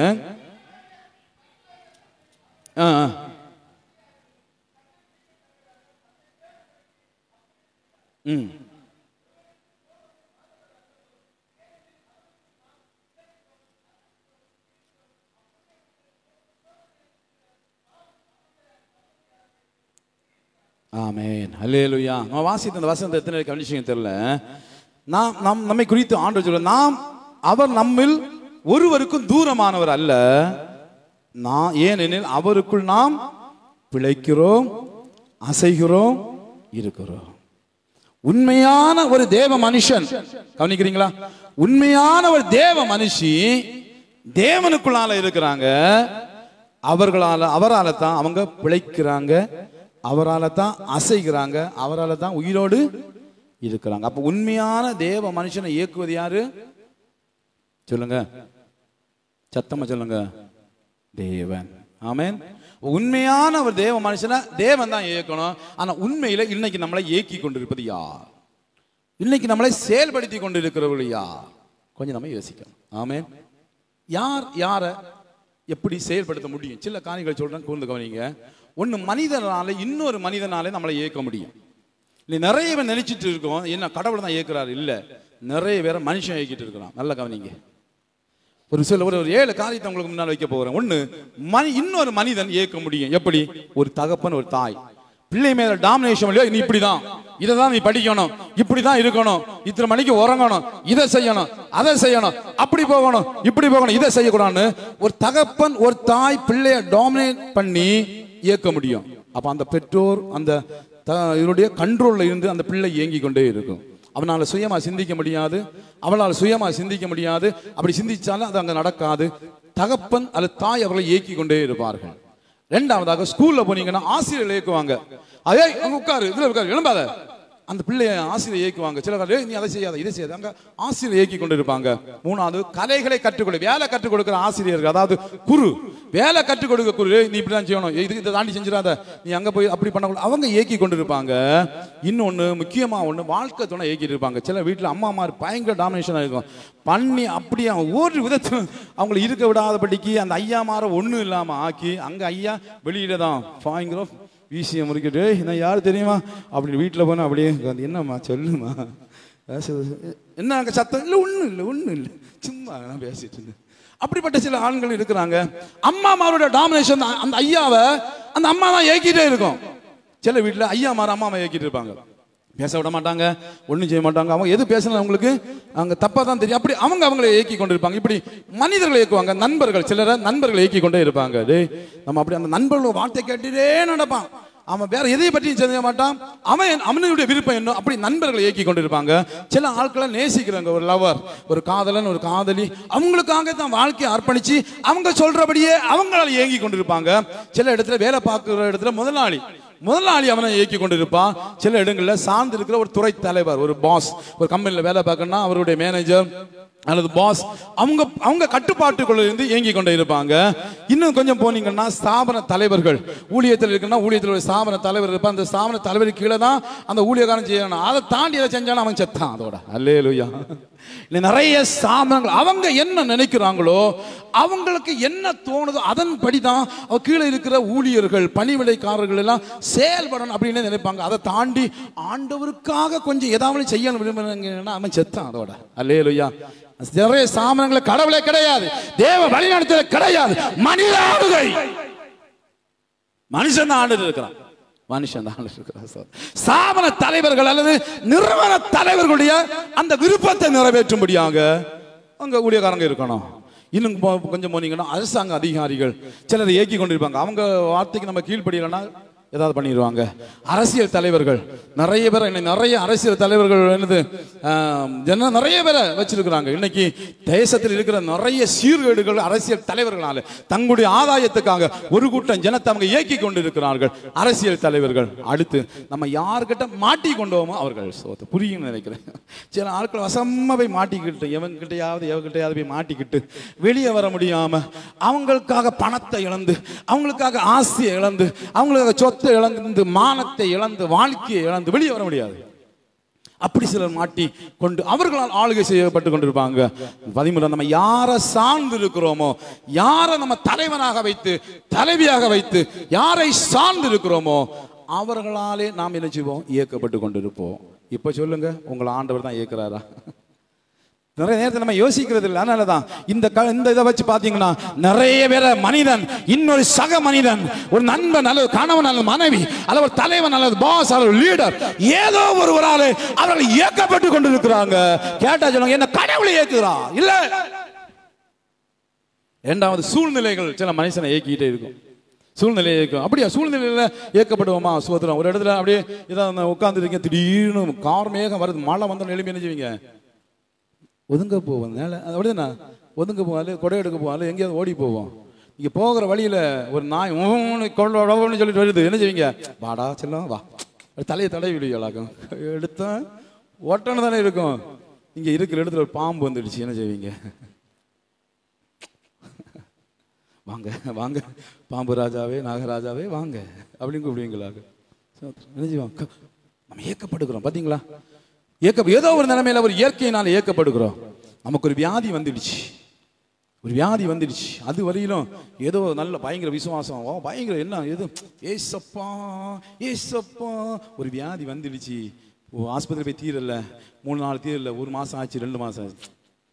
ஆ, ஆ. ம் ஆமென் அல்லேலூயா நான் வாசித்த அந்த வசனத்தை எத்தனை பேருக்கு கவனிச்சீங்க தெரியல நாம் நம் நம்மை குறித்து ஆண்டு சொல்ல நாம் அவர் நம்மில் ஒருவருக்கும் தூரமானவர் அல்ல நான் ஏனெனில் அவருக்குள் நாம் பிழைக்கிறோம் அசைகிறோம் இருக்கிறோம் உண்மையான ஒரு தேவ மனுஷன் கவனிக்கிறீங்களா உண்மையான ஒரு தேவ மனுஷி தேவனுக்குள்ளால இருக்கிறாங்க அவர்களால அவரால தான் அவங்க பிழைக்கிறாங்க அவரால தான் அசைகிறாங்க அவரால தான் உயிரோடு இருக்கிறாங்க அப்ப உண்மையான தேவ மனுஷனை இயக்குவது யாரு சொல்லுங்க சத்தமா சொல்லுங்க தேவன் ஆமென் உண்மையான ஒரு தேவ மனுஷனை தேவன் தான் இயக்கணும் ஆனா உண்மையில இன்னைக்கு நம்மளை இயக்கி கொண்டிருப்பது யார் இன்னைக்கு நம்மளை செயல்படுத்தி கொண்டிருக்கிறவர்கள் யார் கொஞ்சம் நம்ம யோசிக்கணும் ஆமென் யார் யாரை எப்படி செயல்படுத்த முடியும் சில காரியங்கள் சொல்றேன் கூர்ந்து கவனிங்க ஒண்ணு மனிதனால இன்னொரு மனிதனாலே நம்மளை இயக்க முடியும் இல்லை நிறைய பேர் நினைச்சிட்டு இருக்கோம் என்ன கடவுள் தான் இயக்குறாரு இல்ல நிறைய பேரை மனுஷன் இயக்கிட்டு இருக்கிறான் நல்லா கவனிங்க ஒரு சில ஒரு ஒரு ஏழு காரியத்தை உங்களுக்கு முன்னால் வைக்க போறேன் ஒண்ணு மனி இன்னொரு மனிதன் இயக்க முடியும் எப்படி ஒரு தகப்பன் ஒரு தாய் பிள்ளை மேல டாமினேஷன் இல்லையோ நீ இப்படிதான் இதை தான் நீ படிக்கணும் இப்படிதான் இருக்கணும் இத்தனை மணிக்கு உறங்கணும் இதை செய்யணும் அதை செய்யணும் அப்படி போகணும் இப்படி போகணும் இதை செய்யக்கூடாதுன்னு ஒரு தகப்பன் ஒரு தாய் பிள்ளைய டாமினேட் பண்ணி இயக்க முடியும் அப்ப அந்த பெற்றோர் அந்த த- இவருடைய கண்ட்ரோல்ல இருந்து அந்த பிள்ளை இயங்கி கொண்டே இருக்கும் அவனால சுயமா சிந்திக்க முடியாது அவளால் சுயமா சிந்திக்க முடியாது அப்படி சிந்திச்சாலும் அது அங்க நடக்காது தகப்பன் அல்லது தாய் அவர்களை இயக்கி கொண்டே இருப்பார்கள் ரெண்டாவதாக ஸ்கூல்ல போனீங்கன்னா ஆசிரியர் இயக்குவாங்க அதே அங்க உட்காரு இதுல உட்காரு எழும்பாத அந்த பிள்ளைய ஆசிரியர் இயக்குவாங்க சில காலம், "ஏய், நீ அதை செய்யாத இதை செய்யாத அங்க ஆசிரியர் இயக்கி கொண்டு இருப்பாங்க மூணாவது கலைகளை கற்றுக் கொடு வேலை கற்றுக் கொடுக்கிற ஆசிரியர்கள் அதாவது குரு வேலை கற்றுக் கொடுக்க குரு "ஏய், நீ இப்படிதான் செய்யணும் ஏய், இது இதை தாண்டி செஞ்சிடாத நீ அங்க போய் அப்படி பண்ணக்கூடாது அவங்க இயக்கி கொண்டு இருப்பாங்க இன்னொன்னு முக்கியமா ஒண்ணு வாழ்க்கை துணை இயக்கிட்டு இருப்பாங்க சில வீட்டுல அம்மா அம்மா பயங்கர டாமினேஷனா இருக்கும் பண்ணி அப்படியே ஒரு விதத்துல அவங்களை இருக்க விடாதபடிக்கு அந்த ஐயா மாற ஒண்ணும் இல்லாம ஆக்கி அங்க ஐயா வெளியில தான் பயங்கர வீசிய முறிக்கிட்டு "ஏய், நான் யாரு தெரியுமா அப்படின்னு வீட்டுல போனா அப்படியே உட்கார்ந்து, என்னம்மா சொல்லுமா பேசுறது என்ன அங்க சத்தம் இல்லை ஒண்ணும் இல்லை ஒண்ணும் இல்லை சும்மா நான் பேசிட்டு இருந்தேன் அப்படிப்பட்ட சில ஆண்கள் இருக்கிறாங்க அம்மா மாரோட டாமினேஷன் அந்த ஐயாவை அந்த அம்மா தான் ஏக்கிட்டே இருக்கும் சில வீட்டுல ஐயா மாற அம்மா இயக்கிட்டு இருப்பாங்க பேச விட மாட்டாங்க ஒன்றும் செய்ய மாட்டாங்க அவங்க எது பேசினா அவங்களுக்கு அவங்க தப்பாக தான் தெரியும் அப்படி அவங்க அவங்களை இயக்கி கொண்டு இருப்பாங்க இப்படி மனிதர்களை இயக்குவாங்க நண்பர்கள் சிலரை நண்பர்களை இயக்கி கொண்டே இருப்பாங்க டேய் நம்ம அப்படி அந்த நண்பர்களோட வார்த்தை கேட்டுட்டே நடப்பான் அவன் வேற எதை பற்றியும் செய்ய மாட்டான் அவன் அவனுடைய விருப்பம் என்ன அப்படி நண்பர்களை இயக்கி கொண்டிருப்பாங்க சில ஆட்களை நேசிக்கிறாங்க ஒரு லவர் ஒரு காதலன் ஒரு காதலி அவங்களுக்காக தான் வாழ்க்கையை அர்ப்பணிச்சு அவங்க சொல்றபடியே அவங்களால இயங்கி கொண்டிருப்பாங்க சில இடத்துல வேலை பார்க்குற இடத்துல முதலாளி முதலாளி அவனை இயக்கி கொண்டிருப்பான் சில இடங்களில் சார்ந்து இருக்கிற ஒரு துறை தலைவர் ஒரு பாஸ் ஒரு கம்பெனியில் வேலை பார்க்கணும்னா அவருடைய மேனேஜர் அல்லது பாஸ் அவங்க அவங்க கட்டுப்பாட்டுக்குள்ள இருந்து இயங்கி கொண்டே இருப்பாங்க இன்னும் கொஞ்சம் போனீங்கன்னா ஸ்தாபன தலைவர்கள் ஊழியத்தில் இருக்குன்னா ஊழியத்தில் ஒரு ஸ்தாபன தலைவர் இருப்பான் அந்த ஸ்தாபன தலைவருக்கு கீழே தான் அந்த ஊழியக்காரன் செய்யணும் அதை தாண்டி எதை செஞ்சாலும் அவன் செத்தான் அதோட அல்லே இல்லை நிறைய ஸ்தாபனங்கள் அவங்க என்ன நினைக்கிறாங்களோ அவங்களுக்கு என்ன தோணுதோ அதன்படி தான் அவ கீழே இருக்கிற ஊழியர்கள் பணிவிடைக்காரர்கள் எல்லாம் செயல்படணும் அப்படின்னு நினைப்பாங்க அதை தாண்டி ஆண்டவருக்காக கொஞ்சம் ஏதாவது செய்யணும் விரும்புறாங்கன்னா அவன் செத்தான் அதோட அல்லே நிறைய சாமனங்களை கடவுளே கிடையாது தேவ வழிநடத்தல கிடையாது மனித ஆளுகை மனுஷன் தான் ஆண்டு இருக்கிறான் மனுஷன் தான் ஆண்டு இருக்கிறான் சார் ஸ்தாபன தலைவர்கள் அல்லது நிறுவன தலைவர்களுடைய அந்த விருப்பத்தை நிறைவேற்றும்படியாக அங்க ஊழியக்காரங்க இருக்கணும் இன்னும் போ- கொஞ்சம் போனீங்கன்னா அரசாங்க அதிகாரிகள் சிலர் இயக்கி கொண்டிருப்பாங்க அவங்க வார்த்தைக்கு நம்ம கீழ்ப்படியலைன்னா ஏதாவது பண்ணிடுவாங்க அரசியல் தலைவர்கள் நிறைய பேர் இன்னைக்கு நிறைய அரசியல் தலைவர்கள் என்னது ஆம், ஜன நிறைய பேரை வச்சிருக்கிறாங்க இன்னைக்கு தேசத்தில் இருக்கிற நிறைய சீர்கேடுகள் அரசியல் தலைவர்களால தங்களுடைய ஆதாயத்துக்காக ஒரு கூட்டம் ஜனத்தை அவங்க இயக்கி கொண்டிருக்கிறார்கள் அரசியல் தலைவர்கள் அடுத்து நம்ம யார்கிட்ட மாட்டி கொண்டோமோ அவர்கள் சோத்து புரியும் நினைக்கிறேன் சில ஆட்கள் வசமா போய் மாட்டிக்கிட்டு எவன்கிட்டயாவது எவகிட்டயாவது போய் மாட்டிக்கிட்டு வெளியே வர முடியாம அவங்களுக்காக பணத்தை இழந்து அவங்களுக்காக ஆசையை இழந்து அவங்களுக்காக சொத்தை இழந்து மானத்தை இழந்து வாழ்க்கையை இழந்து வெளியே வர முடியாது அப்படி சிலர் மாட்டி கொண்டு அவர்களால் ஆளுகை செய்யப்பட்டு கொண்டிருப்பாங்க பதிமூணு நம்ம யாரை சார்ந்து இருக்கிறோமோ யாரை நம்ம தலைவனாக வைத்து தலைவியாக வைத்து யாரை சார்ந்து இருக்கிறோமோ அவர்களாலே நாம் என்ன செய்வோம் இயக்கப்பட்டு கொண்டிருப்போம் இப்ப சொல்லுங்க உங்களை ஆண்டவர் தான் இயக்குறாரா நிறைய நேரத்தில் நம்ம யோசிக்கிறது இல்லை அதனால தான் இந்த க இந்த இதை வச்சு பார்த்தீங்கன்னா நிறைய பேரை மனிதன் இன்னொரு சக மனிதன் ஒரு நண்பன் அல்லது கணவன் அல்லது மனைவி அல்லது ஒரு தலைவன் அல்லது பாஸ் அல்லது லீடர் ஏதோ ஒருவரால் அவர்கள் இயக்கப்பட்டு கொண்டிருக்கிறாங்க கேட்டா சொல்லுவாங்க என்ன கடவுளை இயக்குறா இல்ல இரண்டாவது சூழ்நிலைகள் சில மனுஷனை இயக்கிட்டே இருக்கும் சூழ்நிலை இயக்கும் அப்படியா சூழ்நிலையில இயக்கப்படுவோமா சோதரம் ஒரு இடத்துல அப்படியே இதை உட்கார்ந்து இருக்கீங்க திடீர்னு கார் மேகம் வருது மழை வந்தோன்னு எழுப்பி என்ன செய்வீங்க ஒதுங்க போவோம் மேலே அப்படிதானே ஒதுங்க போவாள் கொடை எடுக்க போவாள் எங்கேயாவது ஓடி போவோம் இங்கே போகிற வழியில் ஒரு நாய் ஊன்னு கொள்ளன்னு சொல்லிட்டு வருது என்ன செய்வீங்க வாடா செல்லம் வா தலையை தடவி விடுவீங்களாக்கும் எடுத்தேன் ஒட்டன்னு தானே இருக்கும் இங்கே இருக்கிற இடத்துல ஒரு பாம்பு வந்துடுச்சு என்ன செய்வீங்க வாங்க வாங்க பாம்பு ராஜாவே நாகராஜாவே வாங்க அப்படின்னு கூப்பிடுவீங்களாக்கு என்ன செய்வாங்க நம்ம ஏக்கப்படுகிறோம் பார்த்தீங்களா ஏக்க ஏதோ ஒரு நிலைமையில ஒரு இயற்கையினால் ஏக்கப்படுகிறோம் நமக்கு ஒரு வியாதி வந்துடுச்சு ஒரு வியாதி வந்துடுச்சு அது வரையிலும் ஏதோ நல்ல பயங்கர விசுவாசம் ஓ பயங்கர என்ன ஏதோ ஏசப்பா ஏசப்பா ஒரு வியாதி வந்துடுச்சு ஓ ஆஸ்பத்திரி போய் தீரல மூணு நாள் தீரல ஒரு மாசம் ஆச்சு ரெண்டு மாசம் ஆச்சு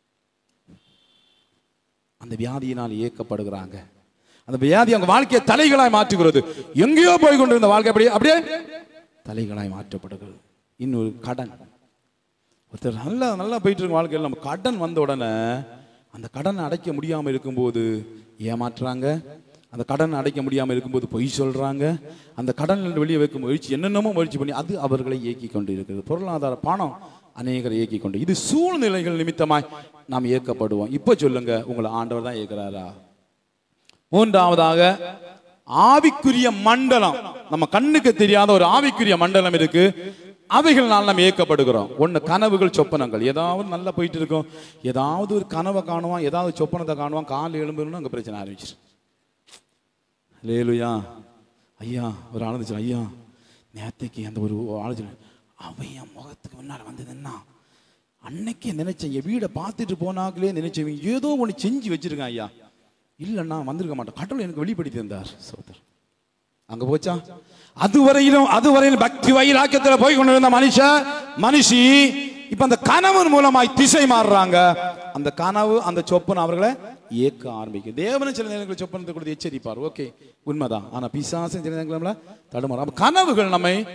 அந்த வியாதியினால் இயக்கப்படுகிறாங்க அந்த வியாதி அவங்க வாழ்க்கையை தலைகளாய் மாற்றுகிறது எங்கேயோ போய் கொண்டிருந்த வாழ்க்கை அப்படியே அப்படியே தலைகளாய் மாற்றப்படுகிறது இன்னொரு கடன் ஒருத்தர் நல்லா நல்லா போயிட்டு இருக்க வாழ்க்கையில் நம்ம கடன் வந்த உடனே அந்த கடனை அடைக்க முடியாமல் இருக்கும்போது ஏமாற்றுறாங்க அந்த கடனை அடைக்க முடியாமல் இருக்கும்போது பொய் சொல்றாங்க அந்த கடனில் வெளியே வைக்கும் முயற்சி என்னென்னமோ முயற்சி பண்ணி அது அவர்களை இயக்கி கொண்டு இருக்கிறது பொருளாதார பணம் அநேகரை இயக்கி கொண்டு இது சூழ்நிலைகள் நிமித்தமாய் நாம் இயக்கப்படுவோம் இப்போ சொல்லுங்க உங்களை ஆண்டவர் தான் இயக்குறாரா மூன்றாவதாக ஆவிக்குரிய மண்டலம் நம்ம கண்ணுக்கு தெரியாத ஒரு ஆவிக்குரிய மண்டலம் இருக்கு அவைகள்னால் நம்ம இயக்கப்படுகிறோம் ஒண்ணு கனவுகள் சொப்பனங்கள் ஏதாவது நல்லா போயிட்டு இருக்கும் ஏதாவது ஒரு கனவை காணுவான் ஏதாவது சொப்பனத்தை காணுவான் கால் எழும்புன்னு அங்க பிரச்சனை ஆரம்பிச்சிரு லேலுயா ஐயா ஒரு ஆனந்துச்சு ஐயா நேத்தைக்கு அந்த ஒரு ஆலோசனை அவன் என் முகத்துக்கு முன்னால் வந்ததுன்னா அன்னைக்கே நினைச்சேன் என் வீடை பார்த்துட்டு போனாங்களே நினைச்சேன் ஏதோ ஒன்று செஞ்சு வச்சிருக்கேன் ஐயா இல்லைன்னா வந்திருக்க மாட்டேன் கடவுள் எனக்கு வெளிப்படுத்தி தந்தார் சோதர் அங்க போச்சா அதுவரையிலும் அதுவரையிலும் பக்தி வைராக்கியத்துல போய் கொண்டிருந்த மனுஷன் மனுஷி இப்ப அந்த கனவின் மூலமாய் திசை மாறுறாங்க அந்த கனவு அந்த சொப்பன் அவர்களை ஏக்க ஆரம்பிக்கும் தேவனும் சில நேரங்களில் சொப்பனத்தை கொடுத்து எச்சரிப்பார் ஓகே உண்மைதான் ஆனா பிசாசம் சில நேரங்களில் தடுமாறும் அப்ப கனவுகள் நம்மை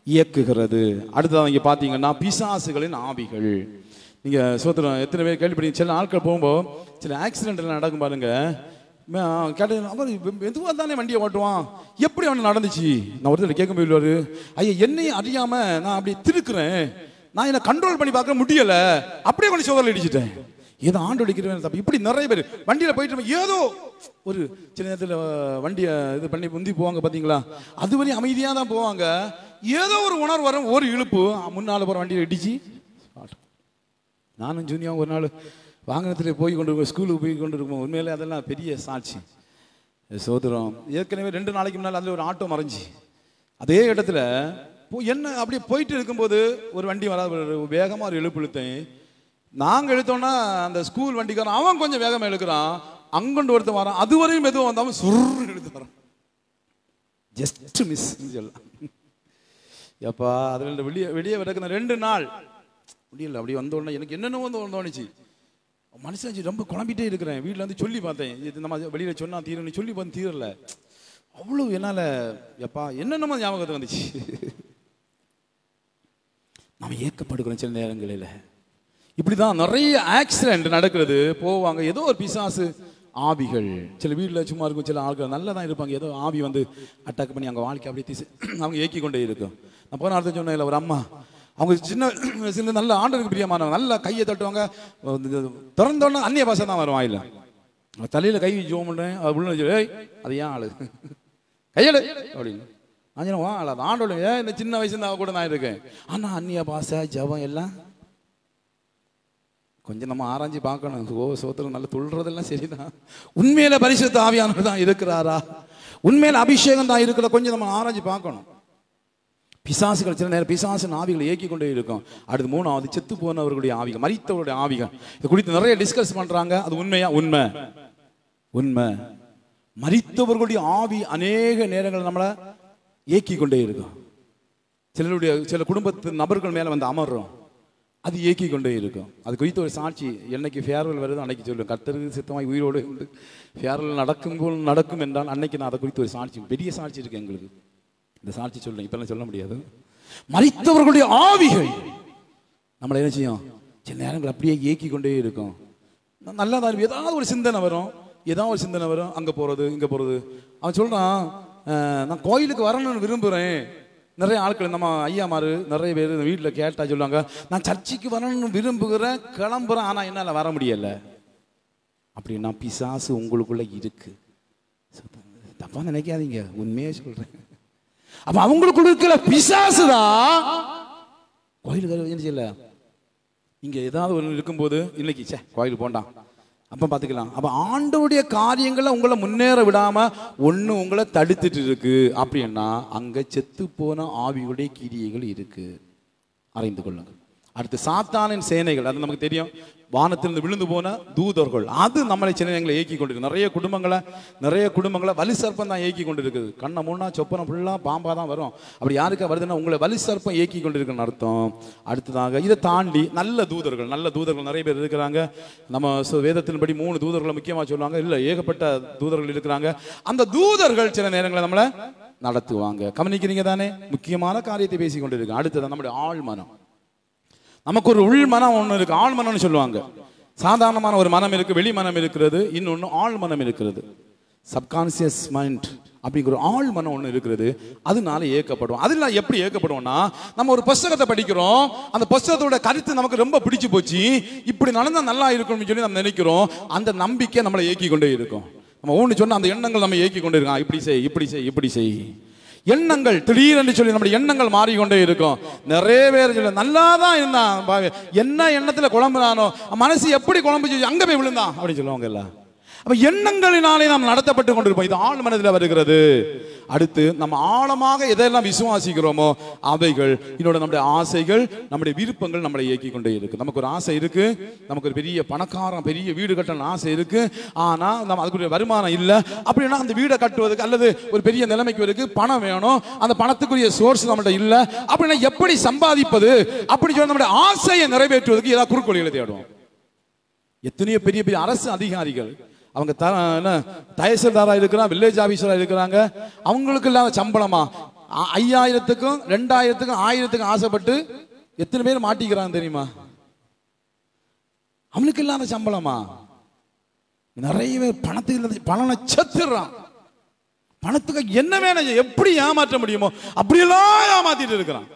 இயக்குகிறது அடுத்தது இங்க பாத்தீங்கன்னா பிசாசுகளின் ஆவிகள் நீங்க சோத்திரம் எத்தனை பேர் கேள்விப்பட்டீங்க சில ஆட்கள் போகும்போது சில ஆக்சிடென்ட் எல்லாம் நடக்கும் பாருங்க கேட்ட அவர் மெதுவாக தானே வண்டியை ஓட்டுவான் எப்படி அவன் நடந்துச்சு நான் ஒருத்தர் கேட்க முடியல ஐயா என்னையும் அறியாம நான் அப்படி திருக்குறேன் நான் என்ன கண்ட்ரோல் பண்ணி பார்க்க முடியல அப்படியே கொஞ்சம் சோதனை அடிச்சிட்டேன் ஏதோ ஆண்டு அடிக்கிறேன் தப்பு இப்படி நிறைய பேர் வண்டியில போயிட்டு இருப்போம், ஏதோ ஒரு சில நேரத்தில் வண்டியை இது பண்ணி முந்தி போவாங்க பாத்தீங்களா அது வரையும் அமைதியா தான் போவாங்க ஏதோ ஒரு உணர்வு வரும் ஒரு இழுப்பு முன்னால போற வண்டியை இடிச்சு நானும் ஜூனியாவும் ஒரு நாள் வாகனத்தில் போய் கொண்டு இருக்கோம் ஸ்கூலுக்கு போய் கொண்டு இருக்கோம் உண்மையிலே அதெல்லாம் பெரிய சாட்சி சோதரம் ஏற்கனவே ரெண்டு நாளைக்கு முன்னால் அதில் ஒரு ஆட்டோ மறைஞ்சி அதே இடத்துல போ- என்ன அப்படியே போயிட்டு இருக்கும்போது ஒரு வண்டி வராது வேகமாக ஒரு இழுப்பு இழுத்தேன் நாங்கள் இழுத்தோம்னா அந்த ஸ்கூல் வண்டிக்காரன் அவன் கொஞ்சம் வேகமாக இழுக்கிறான் அங்கொண்டு ஒருத்தன் வரான் அது வரையும் மெதுவாக வந்தாமல் சுருன்னு இழுத்து வரான் ஜஸ்ட் மிஸ் சொல்லலாம் எப்பா அதில் வெளியே வெளியே விடக்கிற ரெண்டு நாள் முடியல அப்படி வந்த உடனே எனக்கு என்னென்ன வந்து தோணுச்சு மனுஷன் ரொம்ப குழம்பிட்டே இருக்கிறேன் வீட்டில் வந்து சொல்லி பார்த்தேன் இது நம்ம வெளியில் சொன்னா தீரணும் சொல்லி பார்த்து தீரல அவ்வளோ என்னால் எப்பா என்னென்னமோ ஞாபகத்துக்கு வந்துச்சு நாம் ஏக்கப்படுகிறோம் சில நேரங்களில் இப்படிதான் நிறைய ஆக்சிடென்ட் நடக்கிறது போவாங்க ஏதோ ஒரு பிசாசு ஆவிகள் சில வீட்டில் சும்மா இருக்கும் சில ஆட்கள் நல்லா தான் இருப்பாங்க ஏதோ ஆவி வந்து அட்டாக் பண்ணி அவங்க வாழ்க்கை அப்படியே தீசு அவங்க ஏக்கி கொண்டே இருக்கும் நான் போன அடுத்த சொன்னேன் ஒரு அம்மா அவங்க சின்ன வயசுல நல்ல ஆண்டருக்கு பிரியமானவங்க நல்லா கையை தட்டுவாங்க இது திறந்தோடனே அந்நிய பாஷை தான் வரும் வாயில அவன் தலையில கை ஜோம் பண்றேன் அது உள்ள வச்சு, ஏய் அது ஏன் ஆளு கையெழு அப்படின்னு நான் சொன்னேன், வா அது ஆண்டோட ஏன் இந்த சின்ன வயசுல இருந்து அவ கூட நான் இருக்கேன் ஆனா அந்நிய பாஷை ஜபம் எல்லாம் கொஞ்சம் நம்ம ஆராய்ஞ்சு பார்க்கணும் ஓ சோத்திரம் நல்ல துள்றதெல்லாம் சரிதான் உண்மையில பரிசுத்த ஆவியானவர் தான் இருக்கிறாரா உண்மையில அபிஷேகம் தான் இருக்கிற கொஞ்சம் நம்ம ஆராய்ஞ்சு பார்க்கணும் பிசாசுகள் சில நேரம் பிசாசின் ஆவிகளை இயக்கி கொண்டே இருக்கும் அடுத்து மூணாவது செத்து போனவர்களுடைய ஆவிகள் மரித்தவருடைய ஆவிகள் இது குறித்து நிறைய டிஸ்கஸ் பண்றாங்க அது உண்மையா உண்மை உண்மை மரித்தவர்களுடைய ஆவி அநேக நேரங்கள் நம்மளை இயக்கி கொண்டே இருக்கும் சிலருடைய சில குடும்பத்து நபர்கள் மேல வந்து அமர்றோம் அது இயக்கி கொண்டே இருக்கும் அது குறித்து ஒரு சாட்சி என்னைக்கு ஃபேர்வெல் வருது அன்னைக்கு சொல்லுவேன் கர்த்தருக்கு சித்தமாய் உயிரோடு இருந்து ஃபேர்வெல் நடக்கும் போல் நடக்கும் என்றால் அன்னைக்கு நான் அதை குறித்து ஒரு சாட்சி பெரிய சாட்சி இருக்கு எங்களுக்கு இந்த சாட்சி சொல்லுங்க இப்பெல்லாம் சொல்ல முடியாது மரித்தவர்களுடைய ஆவிகள் நம்மளை என்ன செய்யும் சில நேரங்கள் அப்படியே இயக்கி கொண்டே இருக்கும் ந- நல்லா தான் இருக்கும். ஏதாவது ஒரு சிந்தனை வரும் ஏதாவது ஒரு சிந்தனை வரும் அங்க போறது இங்க போறது அவன் சொல்றான் "அஹ், நான் கோயிலுக்கு வரணும்னு விரும்புறேன் நிறைய ஆட்கள் நம்ம ஐயாமாரு நிறைய பேர் இந்த வீட்டில் கேட்டா சொல்லுவாங்க நான் சர்ச்சுக்கு வரணும்னு விரும்புகிறேன் கிளம்புறேன் ஆனா என்னால வர முடியல அப்படின்னா பிசாசு உங்களுக்குள்ள இருக்கு தப்பா நினைக்காதீங்க உண்மையே சொல்றேன் அப்ப அவங்களுக்குள்ள இருக்கிற பிசாசு தான் கோயிலுக்கு என்ன செய்யல இங்க ஏதாவது ஒன்று இருக்கும்போது இன்னைக்கு சே கோயிலுக்கு போண்டாம் அப்ப பாத்துக்கலாம் அப்ப ஆண்டவருடைய காரியங்களை உங்களை முன்னேற விடாம ஒண்ணு உங்களை தடுத்துட்டு இருக்கு அப்படின்னா அங்க செத்து போன ஆவியுடைய கிரியைகள் இருக்கு அறிந்து கொள்ளுங்கள் அடுத்து சாத்தானின் சேனைகள் அது நமக்கு தெரியும் வானத்திலிருந்து விழுந்து போன தூதர்கள் அது நம்மளை சின்ன நேரங்களை இயக்கி கொண்டிருக்கு நிறைய குடும்பங்களை நிறைய குடும்பங்களை வலி சர்ப்பம் தான் இயக்கி கொண்டிருக்குது கண்ணை மூணா சொப்பனம் ஃபுல்லாக பாம்பா தான் வரும் அப்படி யாருக்கா வருதுன்னா உங்களை வலி சர்ப்பம் இயக்கி கொண்டிருக்குன்னு அர்த்தம் அடுத்ததாக இதை தாண்டி நல்ல தூதர்கள் நல்ல தூதர்கள் நிறைய பேர் இருக்கிறாங்க நம்ம சு- வேதத்தின்படி மூணு தூதர்களை முக்கியமாக சொல்லுவாங்க இல்லை ஏகப்பட்ட தூதர்கள் இருக்கிறாங்க அந்த தூதர்கள் சில நேரங்களில் நம்மளை நடத்துவாங்க கவனிக்கிறீங்க தானே முக்கியமான காரியத்தை பேசி கொண்டிருக்கோம் அடுத்தது நம்முடைய ஆழ்மனம் நமக்கு ஒரு உள் மனம் ஒன்று இருக்கு ஆழ் மனம்னு சொல்லுவாங்க சாதாரணமான ஒரு மனம் இருக்கு வெளி மனம் இருக்கிறது இன்னொன்று ஆழ் மனம் இருக்கிறது சப்கான்சியஸ் மைண்ட் அப்படிங்கிற ஒரு ஆழ் மனம் ஒன்று இருக்கிறது அதனால ஏக்கப்படும் அதில் எப்படி ஏக்கப்படுவோம்னா நம்ம ஒரு புஸ்தகத்தை படிக்கிறோம் அந்த புஸ்தகத்தோட கருத்து நமக்கு ரொம்ப பிடிச்சு போச்சு இப்படி நடந்தா நல்லா இருக்கும்னு சொல்லி நம்ம நினைக்கிறோம் அந்த நம்பிக்கை நம்மளை ஏக்கி கொண்டே இருக்கும் நம்ம ஒன்று சொன்ன அந்த எண்ணங்கள் நம்ம ஏக்கி கொண்டே இருக்கோம் இப்படி செய் இப்படி செய் இப்படி செய் எண்ணங்கள் திடீரென்று சொல்லி நம்முடைய எண்ணங்கள் மாறிக்கொண்டே இருக்கும் நிறைய பேர் சொல்ல நல்லா தான் இருந்தான் பாவி. என்ன எண்ணத்துல குழம்புனானோ மனசு எப்படி குழம்புச்சு அங்க போய் விழுந்தான் அப்படின்னு சொல்லுவாங்க எல்லாம் அப்ப எண்ணங்களினாலே நாம் நடத்தப்பட்டு கொண்டிருப்போம் இது ஆழ் மனதில் வருகிறது அடுத்து நம்ம ஆழமாக எதெல்லாம் விசுவாசிக்கிறோமோ அவைகள் இன்னொரு நம்முடைய ஆசைகள் நம்முடைய விருப்பங்கள் நம்மளை இயக்கி கொண்டே இருக்கு நமக்கு ஒரு ஆசை இருக்கு நமக்கு ஒரு பெரிய பணக்காரன் பெரிய வீடு கட்டணும் ஆசை இருக்கு ஆனா நம்ம அதுக்குரிய வருமானம் இல்லை அப்படின்னா அந்த வீடை கட்டுவதற்கு அல்லது ஒரு பெரிய நிலைமைக்கு இருக்கு பணம் வேணும் அந்த பணத்துக்குரிய சோர்ஸ் நம்மள்ட்ட இல்லை அப்படின்னா எப்படி சம்பாதிப்பது அப்படி சொல்லி நம்முடைய ஆசையை நிறைவேற்றுவதற்கு ஏதாவது குறுக்கோளிகளை தேடுவோம் எத்தனையோ பெரிய பெரிய அரசு அதிகாரிகள் அவங்க த என்ன தயசில்தாரா இருக்கிறாங்க வில்லேஜ் ஆபீசரா இருக்கிறாங்க அவங்களுக்கு இல்லாத சம்பளமா ஆ- ஐயாயிரத்துக்கும் ரெண்டாயிரத்துக்கும் ஆயிரத்துக்கும் ஆசைப்பட்டு எத்தனை பேர் மாட்டிக்கிறான் தெரியுமா அவனுக்கு இல்லாத சம்பளமா நிறைய பேர் பணத்துக்கு இல்லாத பணம் செத்துறான் பணத்துக்கு என்ன வேணும் எப்படி ஏமாற்ற முடியுமோ அப்படியெல்லாம் ஏமாத்திட்டு இருக்கிறான்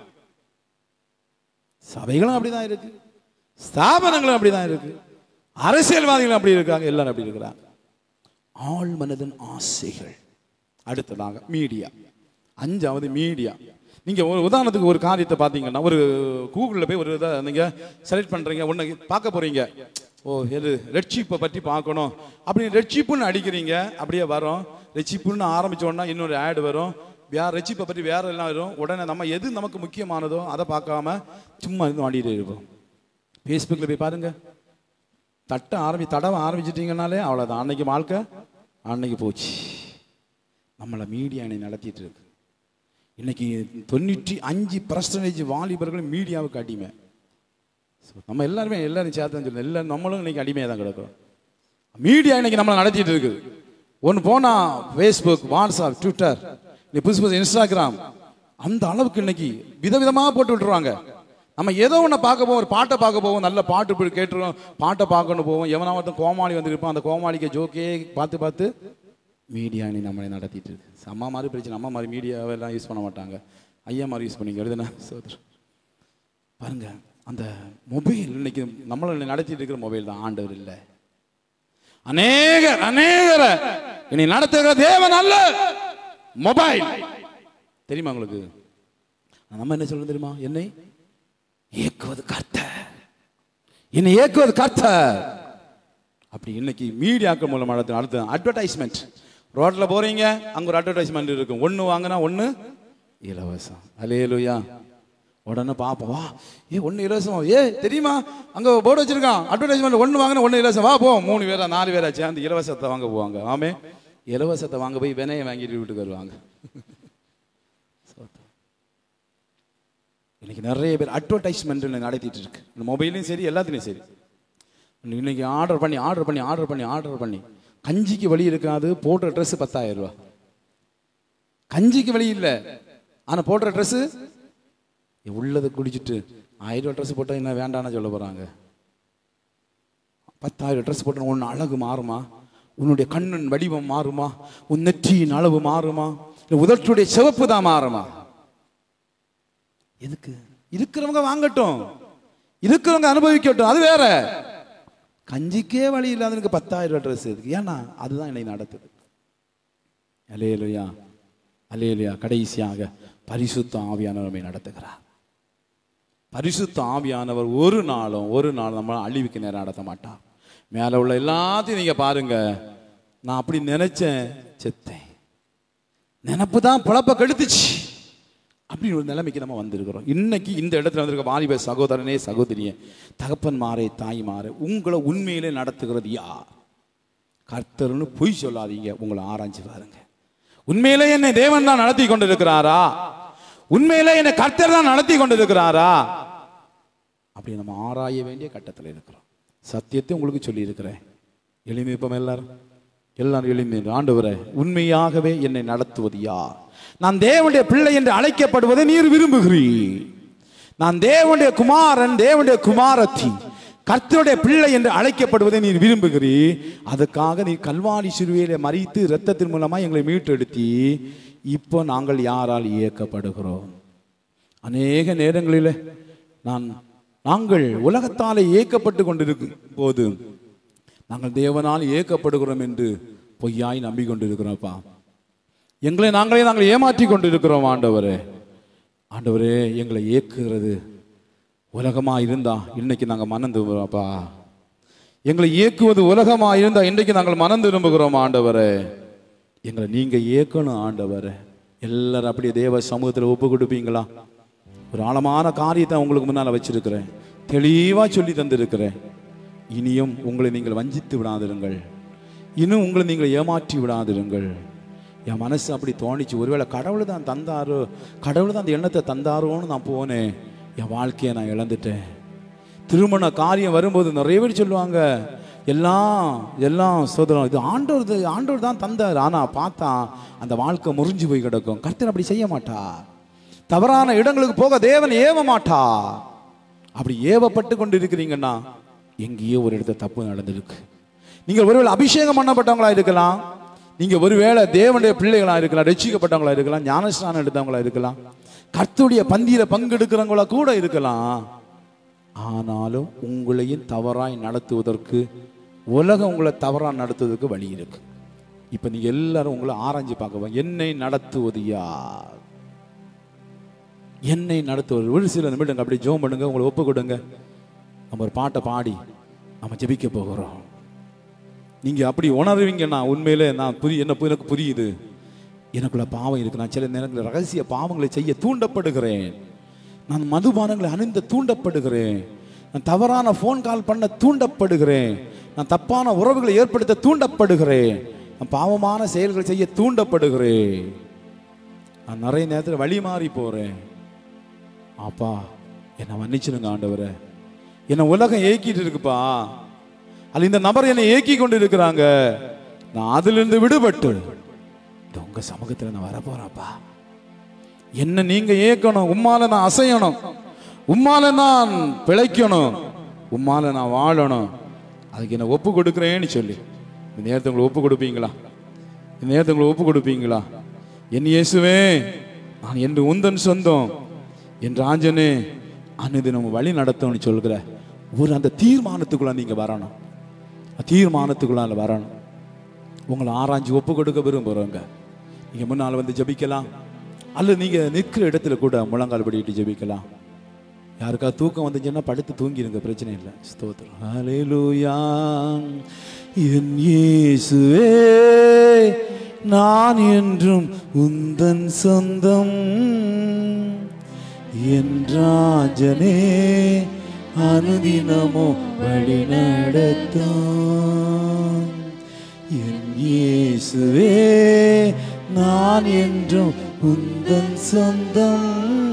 சபைகளும் அப்படிதான் இருக்கு ஸ்தாபனங்களும் அப்படிதான் இருக்கு அரசியல்வாதிகளும் அப்படி இருக்காங்க எல்லாரும் அப்படி இருக்கிறாங்க ஆள் மனதின் ஆசைகள் அடுத்ததாக மீடியா அஞ்சாவது மீடியா நீங்க ஒரு உதாரணத்துக்கு ஒரு காரியத்தை பார்த்தீங்கன்னா ஒரு கூகுளில் போய் ஒரு இதை நீங்க செலக்ட் பண்றீங்க ஒன்று பார்க்க போறீங்க ஓ எது ரெட்ஷிப்பை பற்றி பார்க்கணும் அப்படி ரெட்ஷிப்புன்னு அடிக்கிறீங்க அப்படியே வரும் ரெட்ஷிப்புன்னு ஆரம்பிச்ச உடனே இன்னொரு ஆட் வரும் வேற ரெட்ஷிப்பை பற்றி வேற எல்லாம் வரும் உடனே நம்ம எது நமக்கு முக்கியமானதோ அதை பார்க்காம சும்மா இருந்து வாண்டிட்டு இருப்போம் ஃபேஸ்புக்கில் போய் பாருங்க தட்ட ஆரம்பி தடவை ஆரம்பிச்சிட்டிங்கனாலே அவ்வளோதான் அன்னைக்கு வாழ்க்கை அன்னைக்கு போச்சு நம்மளை மீடியா இன்னைக்கு நடத்திட்டு இருக்கு இன்னைக்கு தொண்ணூற்றி அஞ்சு பர்சன்டேஜ் வாலிபர்கள் மீடியாவுக்கு அடிமை So, நம்ம எல்லாருமே எல்லாரும் சேர்த்து சொல்லுங்க எல்லாரும் நம்மளும் இன்னைக்கு அடிமையாக தான் கிடக்கிறோம் மீடியா இன்னைக்கு நம்மளை நடத்திட்டு இருக்குது ஒன்று போனா ஃபேஸ்புக் வாட்ஸ்அப் ட்விட்டர் நீ புதுசு புதுசு இன்ஸ்டாகிராம் அந்த அளவுக்கு இன்னைக்கு விதவிதமாக போட்டு விட்டுருவாங்க நம்ம ஏதோ ஒன்று பார்க்க போவோம் ஒரு பாட்டை பார்க்க போவோம் நல்ல பாட்டு போய் கேட்டுருவோம் பாட்டை பார்க்கணும் போவோம் எவனா ஒருத்தன் கோமாளி வந்திருப்பான் அந்த கோமாளிக்கு ஜோக்கே பார்த்து பார்த்து மீடியா நீ நம்மளை நடத்திட்டு இருக்கு அம்மா மாதிரி பிரச்சனை அம்மா மாதிரி மீடியாவை எல்லாம் யூஸ் பண்ண மாட்டாங்க ஐயா மாதிரி யூஸ் பண்ணிங்க எழுதுனா சோதர் பாருங்க அந்த மொபைல் இன்னைக்கு நம்மளை நடத்திட்டு இருக்கிற மொபைல் தான் ஆண்டவர் இல்லை அநேகர் அநேகர இனி நடத்துகிற தேவன் அல்ல மொபைல் தெரியுமா உங்களுக்கு நம்ம என்ன சொல்றது தெரியுமா என்னை இயக்குவது கர்த்தர் என்னை இயக்குவது கர்த்தர் அப்படி இன்னைக்கு மீடியாக்கள் மூலம் நடத்த அடுத்து அட்வர்டைஸ்மெண்ட் ரோட்ல போறீங்க அங்க ஒரு அட்வர்டைஸ்மெண்ட் இருக்கும் ஒண்ணு வாங்கினா ஒண்ணு இலவசம் அலேலுயா உடனே பார்ப்போம் வா ஏ ஒண்ணு இலவசம் ஏ தெரியுமா அங்க போர்டு வச்சிருக்கான் அட்வர்டைஸ்மெண்ட் ஒண்ணு வாங்கினா ஒண்ணு இலவசம் வா போ மூணு பேரா நாலு பேரா சேர்ந்து இலவசத்தை வாங்க போவாங்க ஆமே இலவசத்தை வாங்க போய் வினையை வாங்கிட்டு வீட்டுக்கு வருவாங்க இன்னைக்கு நிறைய பேர் அட்வர்டைஸ்மெண்ட் நடத்திட்டு இருக்கு இந்த மொபைலையும் சரி எல்லாத்துலையும் சரி இன்னைக்கு ஆர்டர் பண்ணி ஆர்டர் பண்ணி ஆர்டர் பண்ணி ஆர்டர் பண்ணி கஞ்சிக்கு வழி இருக்காது போடுற ட்ரெஸ் பத்தாயிரம் ரூபா கஞ்சிக்கு வழி இல்லை ஆனா போடுற ட்ரெஸ் உள்ளதை குடிச்சிட்டு ஆயிரம் ரூபா ட்ரெஸ் போட்டா என்ன வேண்டாம்னு சொல்ல போறாங்க பத்தாயிரம் ட்ரெஸ் போட்ட உன் அழகு மாறுமா உன்னுடைய கண்ணின் வடிவம் மாறுமா உன் நெற்றியின் அளவு மாறுமா இல்ல உதட்டுடைய சிவப்பு தான் மாறுமா எதுக்கு இருக்கிறவங்க வாங்கட்டும் இருக்கிறவங்க அனுபவிக்கட்டும் அது வேற கஞ்சிக்கே வழி இல்லாதவனுக்கு பத்தாயிரம் ரூபாய் ட்ரெஸ் இருக்கு ஏன்னா அதுதான் என்னை நடத்துது அலேலுயா அலேலுயா கடைசியாக பரிசுத்த ஆவியானவர் நம்மை நடத்துகிறார் பரிசுத்த ஆவியானவர் ஒரு நாளும் ஒரு நாள் நம்ம அழிவுக்கு நேரம் நடத்த மாட்டார் மேலே உள்ள எல்லாத்தையும் நீங்க பாருங்க நான் அப்படி நினைச்சேன் செத்தேன் நினப்பு தான் புழப்ப கெடுத்துச்சு அப்படின்னு ஒரு நிலைமைக்கு நம்ம வந்திருக்கிறோம் இன்னைக்கு இந்த இடத்துல வந்திருக்க வாலிப சகோதரனே சகோதரியே தகப்பன் மாறே தாய் மாறே உங்களை உண்மையிலே நடத்துகிறது யார் கர்த்தர்னு பொய் சொல்லாதீங்க உங்களை ஆராய்ச்சி பாருங்க உண்மையிலே என்னை தேவன் தான் நடத்தி கொண்டிருக்கிறாரா உண்மையிலே என்னை கர்த்தர் தான் நடத்தி கொண்டிருக்கிறாரா அப்படி நம்ம ஆராய வேண்டிய கட்டத்தில் இருக்கிறோம் சத்தியத்தை உங்களுக்கு சொல்லி இருக்கிறேன் எளிமைப்போம் எல்லாரும் எல்லாரும் எளிமை ஆண்டவரே உண்மையாகவே என்னை நடத்துவது யார் நான் தேவனுடைய பிள்ளை என்று அழைக்கப்படுவதை நீர் விரும்புகிறீர் நான் தேவனுடைய குமாரன் தேவனுடைய குமாரத்தி கர்த்தருடைய பிள்ளை என்று அழைக்கப்படுவதை நீர் விரும்புகிறீர் அதுக்காக நீ கல்வாரி சிறுவையில மறித்து இரத்தத்தின் மூலமா எங்களை மீட்டெடுத்தி இப்போ நாங்கள் யாரால் இயக்கப்படுகிறோம் அநேக நேரங்களில் நான் நாங்கள் உலகத்தாலே இயக்கப்பட்டு கொண்டிருக்கும் போது நாங்கள் தேவனால் இயக்கப்படுகிறோம் என்று பொய்யாய் நம்பிக்கொண்டிருக்கிறோம்ப்பா எங்களை நாங்களே நாங்கள் ஏமாற்றி கொண்டிருக்கிறோம் ஆண்டவரே ஆண்டவரே எங்களை இயக்குகிறது உலகமா இருந்தா இன்னைக்கு நாங்கள் மனம் திரும்புகிறோம்ப்பா எங்களை இயக்குவது உலகமா இருந்தா இன்றைக்கு நாங்கள் மனம் திரும்புகிறோம் ஆண்டவரே எங்களை நீங்க இயக்கணும் ஆண்டவரே எல்லாரும் அப்படியே தேவ சமூகத்தில் ஒப்பு கொடுப்பீங்களா ஒரு ஆழமான காரியத்தை உங்களுக்கு முன்னால் வச்சிருக்கிறேன் தெளிவா சொல்லி தந்திருக்கிறேன் இனியும் உங்களை நீங்கள் வஞ்சித்து விடாதிருங்கள் இன்னும் உங்களை நீங்கள் ஏமாற்றி விடாதிருங்கள் என் மனசு அப்படி தோணிச்சு ஒருவேளை கடவுள் தான் தந்தாரோ கடவுள் தான் அந்த எண்ணத்தை தந்தாரோன்னு நான் போனேன் என் வாழ்க்கையை நான் இழந்துட்டேன் திருமண காரியம் வரும்போது நிறைய பேர் சொல்லுவாங்க எல்லாம் எல்லாம் சோதரம் இது ஆண்டவர் இது- ஆண்டவர் தான் தந்தார் ஆனா பார்த்தா அந்த வாழ்க்கை முறிஞ்சு போய் கிடக்கும் கர்த்தர் அப்படி செய்ய மாட்டா தவறான இடங்களுக்கு போக தேவன் ஏவ மாட்டா அப்படி ஏவப்பட்டு கொண்டு இருக்கிறீங்கன்னா எங்கேயோ ஒரு இடத்துல தப்பு நடந்திருக்கு நீங்கள் ஒருவேளை அபிஷேகம் பண்ணப்பட்டவங்களா இருக்கலாம் நீங்க ஒருவேளை தேவனுடைய பிள்ளைகளா இருக்கலாம் ரட்சிக்கப்பட்டவங்களா இருக்கலாம் ஞானஸ்நானம் எடுத்தவங்களா இருக்கலாம் கர்த்தருடைய பந்தியில பங்கெடுக்கிறவங்களா கூட இருக்கலாம் ஆனாலும் உங்களையும் தவறாய் நடத்துவதற்கு உலகம் உங்களை தவறா நடத்துவதற்கு வழி இருக்கு இப்ப நீங்க எல்லாரும் உங்களை ஆராய்ஞ்சு பார்க்க என்னை நடத்துவது யார் என்னை நடத்துவது ஒரு சில நிமிடங்கள் அப்படி ஜோம் பண்ணுங்க உங்களை ஒப்பு கொடுங்க நம்ம ஒரு பாட்டை பாடி நம்ம ஜெபிக்க போகிறோம் நீங்க அப்படி உணர்வீங்கன்னா உண்மையிலே நான் புரிய என்ன எனக்கு புரியுது எனக்குள்ள பாவம் இருக்கு நான் சில நேரங்களில் ரகசிய பாவங்களை செய்ய தூண்டப்படுகிறேன் நான் மதுபானங்களை அணிந்த தூண்டப்படுகிறேன் நான் தவறான ஃபோன் கால் பண்ண தூண்டப்படுகிறேன் நான் தப்பான உறவுகளை ஏற்படுத்த தூண்டப்படுகிறேன் நான் பாவமான செயல்கள் செய்ய தூண்டப்படுகிறேன் நான் நிறைய நேரத்தில் வழி மாறி போறேன் அப்பா என்னை மன்னிச்சிடுங்க ஆண்டவரே என்னை உலகம் ஏக்கிட்டு இருக்குப்பா அது இந்த நபர் என்னை ஏக்கி கொண்டு இருக்கிறாங்க நான் அதிலிருந்து விடுபட்டு இந்த உங்க சமூகத்தில் நான் வரப்போறேன்ப்பா என்ன நீங்க ஏக்கணும் உம்மால நான் அசையணும் உம்மால நான் பிழைக்கணும் உம்மால நான் வாழணும் அதுக்கு என்ன ஒப்பு கொடுக்குறேன்னு சொல்லி இந்த நேரத்தை உங்களுக்கு ஒப்பு கொடுப்பீங்களா இந்த நேரத்தை உங்களுக்கு ஒப்பு கொடுப்பீங்களா என் இயேசுவே நான் என்று உந்தன் சொந்தம் என் ராஜனே அன்னிது நம்ம வழி நடத்தணும்னு சொல்கிற ஒரு அந்த தீர்மானத்துக்குள்ள நீங்க வரணும் தீர்மானத்துக்குள்ள வரணும் உங்களை ஆராய்ஞ்சு ஒப்பு கொடுக்க விரும்புகிறவங்க நீங்க முன்னால் வந்து ஜெபிக்கலாம் அல்லது நீங்க நிற்கிற இடத்துல கூட முழங்கால் படிக்கிட்டு ஜெபிக்கலாம் யாருக்கா தூக்கம் வந்துச்சுன்னா படுத்து தூங்கிருங்க பிரச்சனை இல்லை ஸ்தோத்திரம் ஹalleluya என் இயேசுவே நான் என்றும் உந்தன் சொந்தம் என் ராஜனே அனுதினமோ வழி நடத்தும் என் இயேசுவே நான் என்றும் உந்தன் சொந்தம்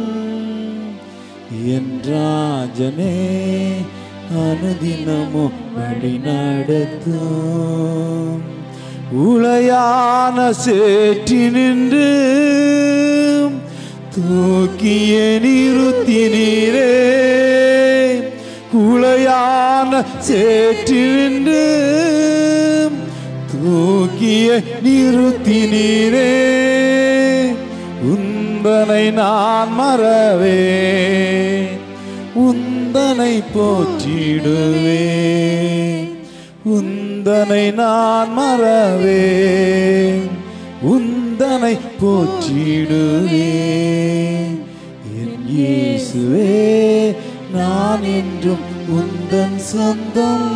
என் ராஜனே அனுதினமோ வழி நடத்தும் உளையான சேற்றி நின்று தூக்கிய நிறுத்தி நீரே உளையான சேற்றி நின்று தூக்கிய நிறுத்தி நீரே உந்தனை நான் மறவே உந்தனை போற்றிடுவே உந்தனை நான் மறவே உந்தனை போற்றிடுவே என் இயேசுவே நான் என்றும் உந்தன் சொந்தம்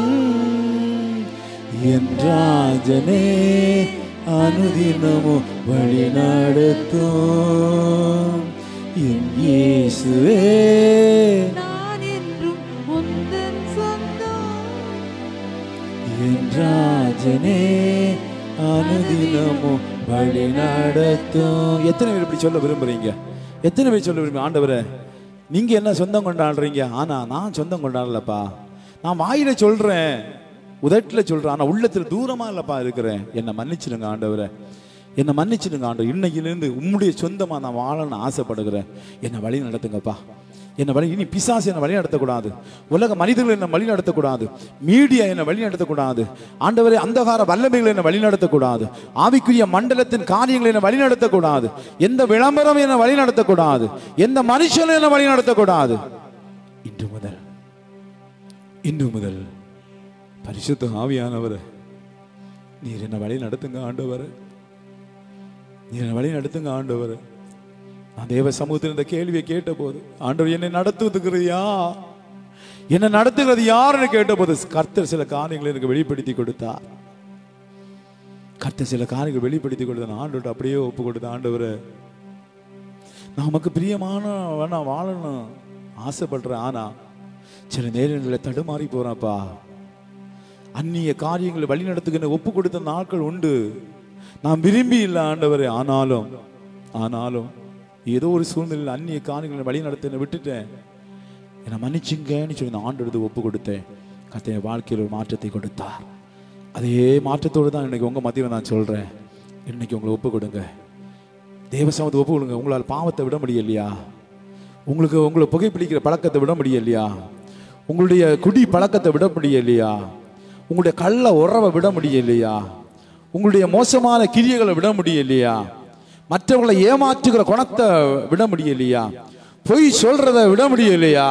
என் ராஜனே அனுதினமோ வழி நடத்தும் என் இயேசுவே நான் என்றும் உந்தன் சொந்தம் என் ராஜனே அனுதினமோ வழி நடத்தும் எத்தனை பேர் இப்படி சொல்ல விரும்புறீங்க எத்தனை பேர் சொல்ல விரும்புறீங்க ஆண்டவரே நீங்க என்ன சொந்தம் கொண்டாடுறீங்க ஆனா நான் சொந்தம் கொண்டாடலப்பா நான் வாயில சொல்றேன் உதட்டில் சொல்றேன் ஆனா உள்ளத்துல தூரமா இல்லப்பா இருக்கிறேன் என்னை மன்னிச்சிடுங்க ஆண்டவரே என்னை மன்னிச்சிடுங்க ஆண்டவர் இன்னைக்கிலிருந்து உம்முடைய சொந்தமா நான் வாழணும்னு ஆசைப்படுகிறேன் என்னை வழி நடத்துங்கப்பா என்னை வழி இனி பிசாசு என்னை வழி நடத்தக்கூடாது உலக மனிதர்கள் என்னை வழி நடத்தக்கூடாது மீடியா என்னை வழி நடத்தக்கூடாது ஆண்டவரே அந்தகார வல்லமைகள் என்னை வழி நடத்தக்கூடாது ஆவிக்குரிய மண்டலத்தின் காரியங்களை என்னை வழி நடத்தக்கூடாது எந்த விளம்பரம் என்னை வழி நடத்தக்கூடாது எந்த மனுஷனும் என்னை வழி நடத்தக்கூடாது இன்று முதல் இன்று முதல் பரிசுத்த ஆவியானவர் நீர் என்ன வழி நடத்துங்க ஆண்டவர் நீர் என்ன வழி நடத்துங்க ஆண்டவர் நான் தேவ சமூகத்தில் இந்த கேள்வியை கேட்ட போது ஆண்டவர் என்னை நடத்துவதுக்குறியா என்னை நடத்துகிறது யாருன்னு கேட்டபோது கர்த்தர் சில காரியங்களை எனக்கு வெளிப்படுத்தி கொடுத்தார் கர்த்தர் சில காரியங்களை வெளிப்படுத்தி கொடுத்த ஆண்டவர்கிட்ட அப்படியே ஒப்பு கொடுத்த ஆண்டவர் நமக்கு பிரியமான வேணா வாழணும் ஆசைப்படுறேன் ஆனா சில நேரங்களில் தடுமாறி போறேன்ப்பா அந்நிய காரியங்களை வழி நடத்துகிற ஒப்பு கொடுத்த நாட்கள் உண்டு நான் விரும்பி இல்லை ஆண்டவரே ஆனாலும் ஆனாலும் ஏதோ ஒரு சூழ்நிலையில் அந்நிய காரியங்களை வழி நடத்த விட்டுட்டேன் என்னை மன்னிச்சுங்கன்னு சொல்லி நான் ஆண்டு ஒப்பு கொடுத்தேன் கர்த்தர் என் வாழ்க்கையில் ஒரு மாற்றத்தை கொடுத்தார் அதே மாற்றத்தோடு தான் இன்னைக்கு உங்க மத்தியில் நான் சொல்றேன் இன்னைக்கு உங்களை ஒப்பு கொடுங்க தேவசமத்தை ஒப்பு கொடுங்க உங்களால் பாவத்தை விட முடியலையா உங்களுக்கு உங்களை புகைப்பிடிக்கிற பழக்கத்தை விட முடியலையா உங்களுடைய குடி பழக்கத்தை விட முடியலையா உங்களுடைய கள்ள உறவை விட முடியலையா உங்களுடைய மோசமான கிரியைகளை விட முடியலையா மற்றவங்களை ஏமாற்றுகிற குணத்தை விட முடியலையா பொய் சொல்றதை விட முடியலையா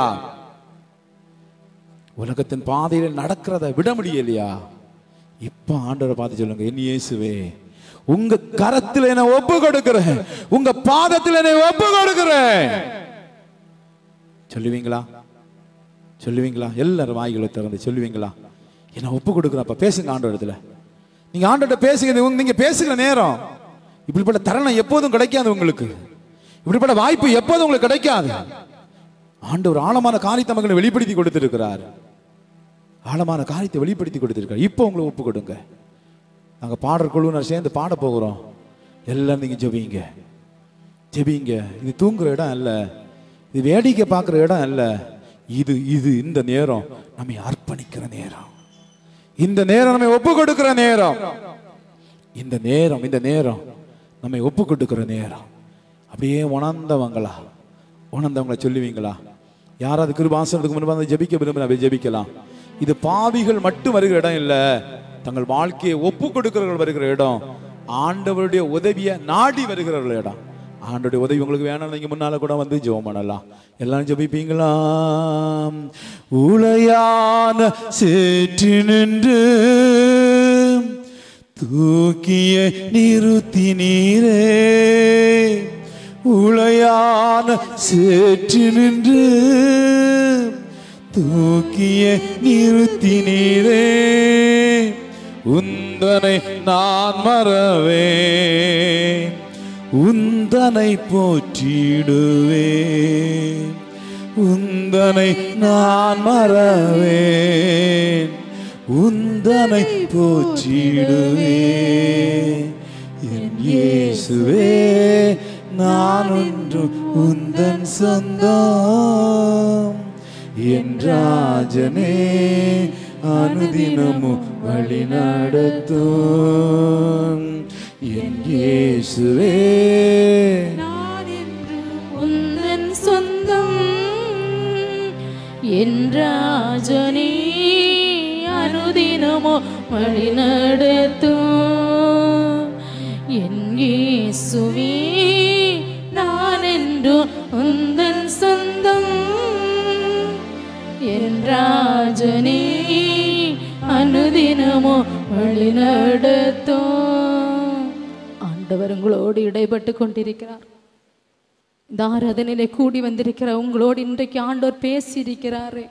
உலகத்தின் பாதையில நடக்கிறத விட முடியலையா இப்ப ஆண்டவரை பார்த்து சொல்லுங்க என் இயேசுவே உங்க கரத்தில் என்ன ஒப்பு கொடுக்கிறேன் உங்க பாதத்தில் என்னை ஒப்பு கொடுக்கிறேன் சொல்லுவீங்களா சொல்லுவீங்களா எல்லாரும் வாய்களை திறந்து சொல்லுவீங்களா என்ன ஒப்பு கொடுக்குறப்ப பேசுங்க ஆண்டவரத்துல நீங்க ஆண்டவர்கிட்ட பேசுங்க இது உங்க- நீங்க பேசுகிற நேரம் இப்படிப்பட்ட தருணம் எப்போதும் கிடைக்காது உங்களுக்கு இப்படிப்பட்ட வாய்ப்பு எப்போதும் உங்களுக்கு கிடைக்காது ஆண்டவர் ஆழமான காரியத்தை மக்களை வெளிப்படுத்தி கொடுத்திருக்கிறார் ஆழமான காரியத்தை வெளிப்படுத்தி கொடுத்திருக்கார் இப்போ உங்களை ஒப்பு கொடுங்க நாங்க பாடற் குழுவினர் சேர்ந்து பாட போகிறோம் எல்லாம் நீங்க ஜெபிங்க ஜெபிங்க இது தூங்குற இடம் அல்ல இது வேடிக்கை பார்க்குற இடம் அல்ல இது இது இந்த நேரம் நம்மை அர்ப்பணிக்கிற நேரம் இந்த நேரம் நம்மை ஒப்பு கொடுக்கிற நேரம் இந்த நேரம் இந்த நேரம் நம்மை ஒப்பு கொடுக்கிற நேரம் அப்படியே உணர்ந்தவங்களா உணர்ந்தவங்கள சொல்லுவீங்களா யாராவது கிருபாசனத்துக்கு முன்பு வந்து ஜெபிக்க விரும்பினா ஜெபிக்கலாம் இது பாவிகள் மட்டும் வருகிற இடம் இல்ல தங்கள் வாழ்க்கையை ஒப்பு கொடுக்கிறவர்கள் வருகிற இடம் ஆண்டவருடைய உதவியை நாடி வருகிறவர்கள் இடம் ஆண்டோடைய உதவி உங்களுக்கு வேணும் நீங்க முன்னால கூட வந்து ஜெபம் பண்ணலாம் எல்லாரும் ஜெபிப்பீங்களா உளையான சேற்று நின்று தூக்கிய நிறுத்தி நீரே உளையான சேற்று நின்று தூக்கிய நிறுத்தி நீரே உந்தனை நான் மறவேன் உந்தனை போற்றிடுவேன் உந்தனை நான் மறவேன் உந்தனை போற்றிடுவேன் என் இயேசுவே நான் ஒன்று உந்தன் சொந்தம் என் ராஜனே அனுதினமும் வழி நடத்தும் என் இயேசுவே நான் என்று உந்தன் சொந்தம் என் ராஜனே அனுதினமோ வழி நடத்தும் என் இயேசுவே நான் என்று உந்தன் சொந்தம் என் ராஜனே அனுதினமோ வழி நடத்தும் ஆண்டவர் உங்களோடு இடைப்பட்டு கொண்டிருக்கிறார் இந்த ஆராதனையிலே கூடி வந்திருக்கிற உங்களோடு இன்றைக்கு ஆண்டவர் பேசியிருக்கிறாரு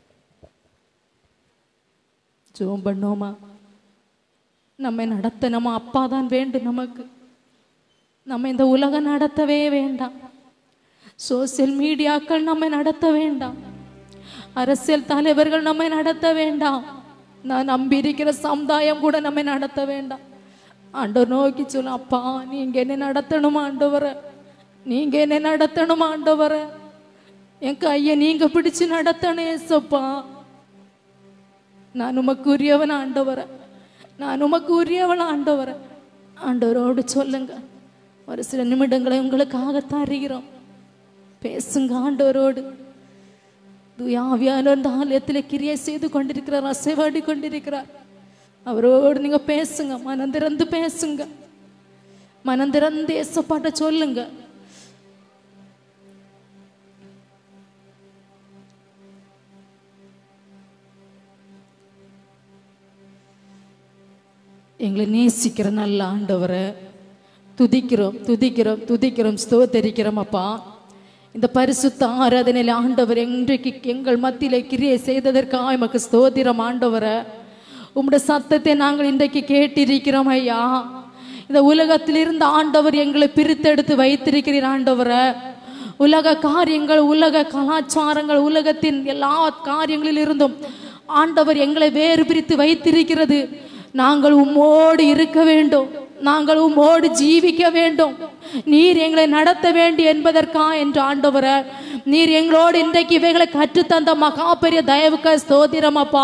ஜோம் பண்ணோமா நம்மை நடத்த நம்ம அப்பா தான் வேண்டும் நமக்கு நம்ம இந்த உலகம் நடத்தவே வேண்டாம் சோசியல் மீடியாக்கள் நம்மை நடத்த வேண்டாம் அரசியல் தலைவர்கள் நம்மை நடத்த வேண்டாம் நான் நம்பியிருக்கிற சமுதாயம் கூட நம்மை நடத்த வேண்டாம் ஆண்டவர் நோக்கி சொல்லும் அப்பா நீங்க என்ன நடத்தணும் ஆண்டவரை நீங்க என்ன நடத்தணும் ஆண்டவரை என் கையை நீங்க பிடிச்சு நடத்தணும் ஏசப்பா நான் உமக்கு உரியவன் ஆண்டவரை நான் உமக்கு உரியவன் ஆண்டவரை ஆண்டவரோடு சொல்லுங்க ஒரு சில நிமிடங்களை உங்களுக்காகத்தான் அறிகிறோம் பேசுங்க ஆண்டவரோடு துயாவியான அந்த ஆலயத்தில் கிரியை செய்து கொண்டிருக்கிறார் அசைவாடி கொண்டிருக்கிறார் அவரோடு நீங்க பேசுங்க மனம் திறந்து பேசுங்க மனம் திறந்து ஏசப்பாட்ட சொல்லுங்க எங்களை நேசிக்கிற நல்ல ஆண்டவரை துதிக்கிறோம் துதிக்கிறோம் துதிக்கிறோம் ஸ்தோத்தரிக்கிறோம் அப்பா இந்த பரிசுத்த ஆராதனையில் ஆண்டவர் இன்றைக்கு எங்கள் மத்தியிலே கிரியை செய்ததற்காக எமக்கு ஸ்தோத்திரம் ஆண்டவரை உம்முடைய சத்தத்தை நாங்கள் இன்றைக்கு கேட்டிருக்கிறோம் ஐயா இந்த உலகத்தில் இருந்த ஆண்டவர் எங்களை பிரித்தெடுத்து வைத்திருக்கிறீர் ஆண்டவரை உலக காரியங்கள் உலக கலாச்சாரங்கள் உலகத்தின் எல்லா காரியங்களில் இருந்தும் ஆண்டவர் எங்களை வேறு பிரித்து வைத்திருக்கிறது நாங்கள் உம்மோடு இருக்க வேண்டும் நாங்கள் உம்மோடு ஜீவிக்க வேண்டும் நீர் எங்களை நடத்த வேண்டும் என்பதற்கா என்று ஆண்டவரை நீர் எங்களோடு இன்றைக்கு இவைகளை கற்றுத்தந்த மகா பெரிய தயவுக்க ஸ்தோத்திரம் அப்பா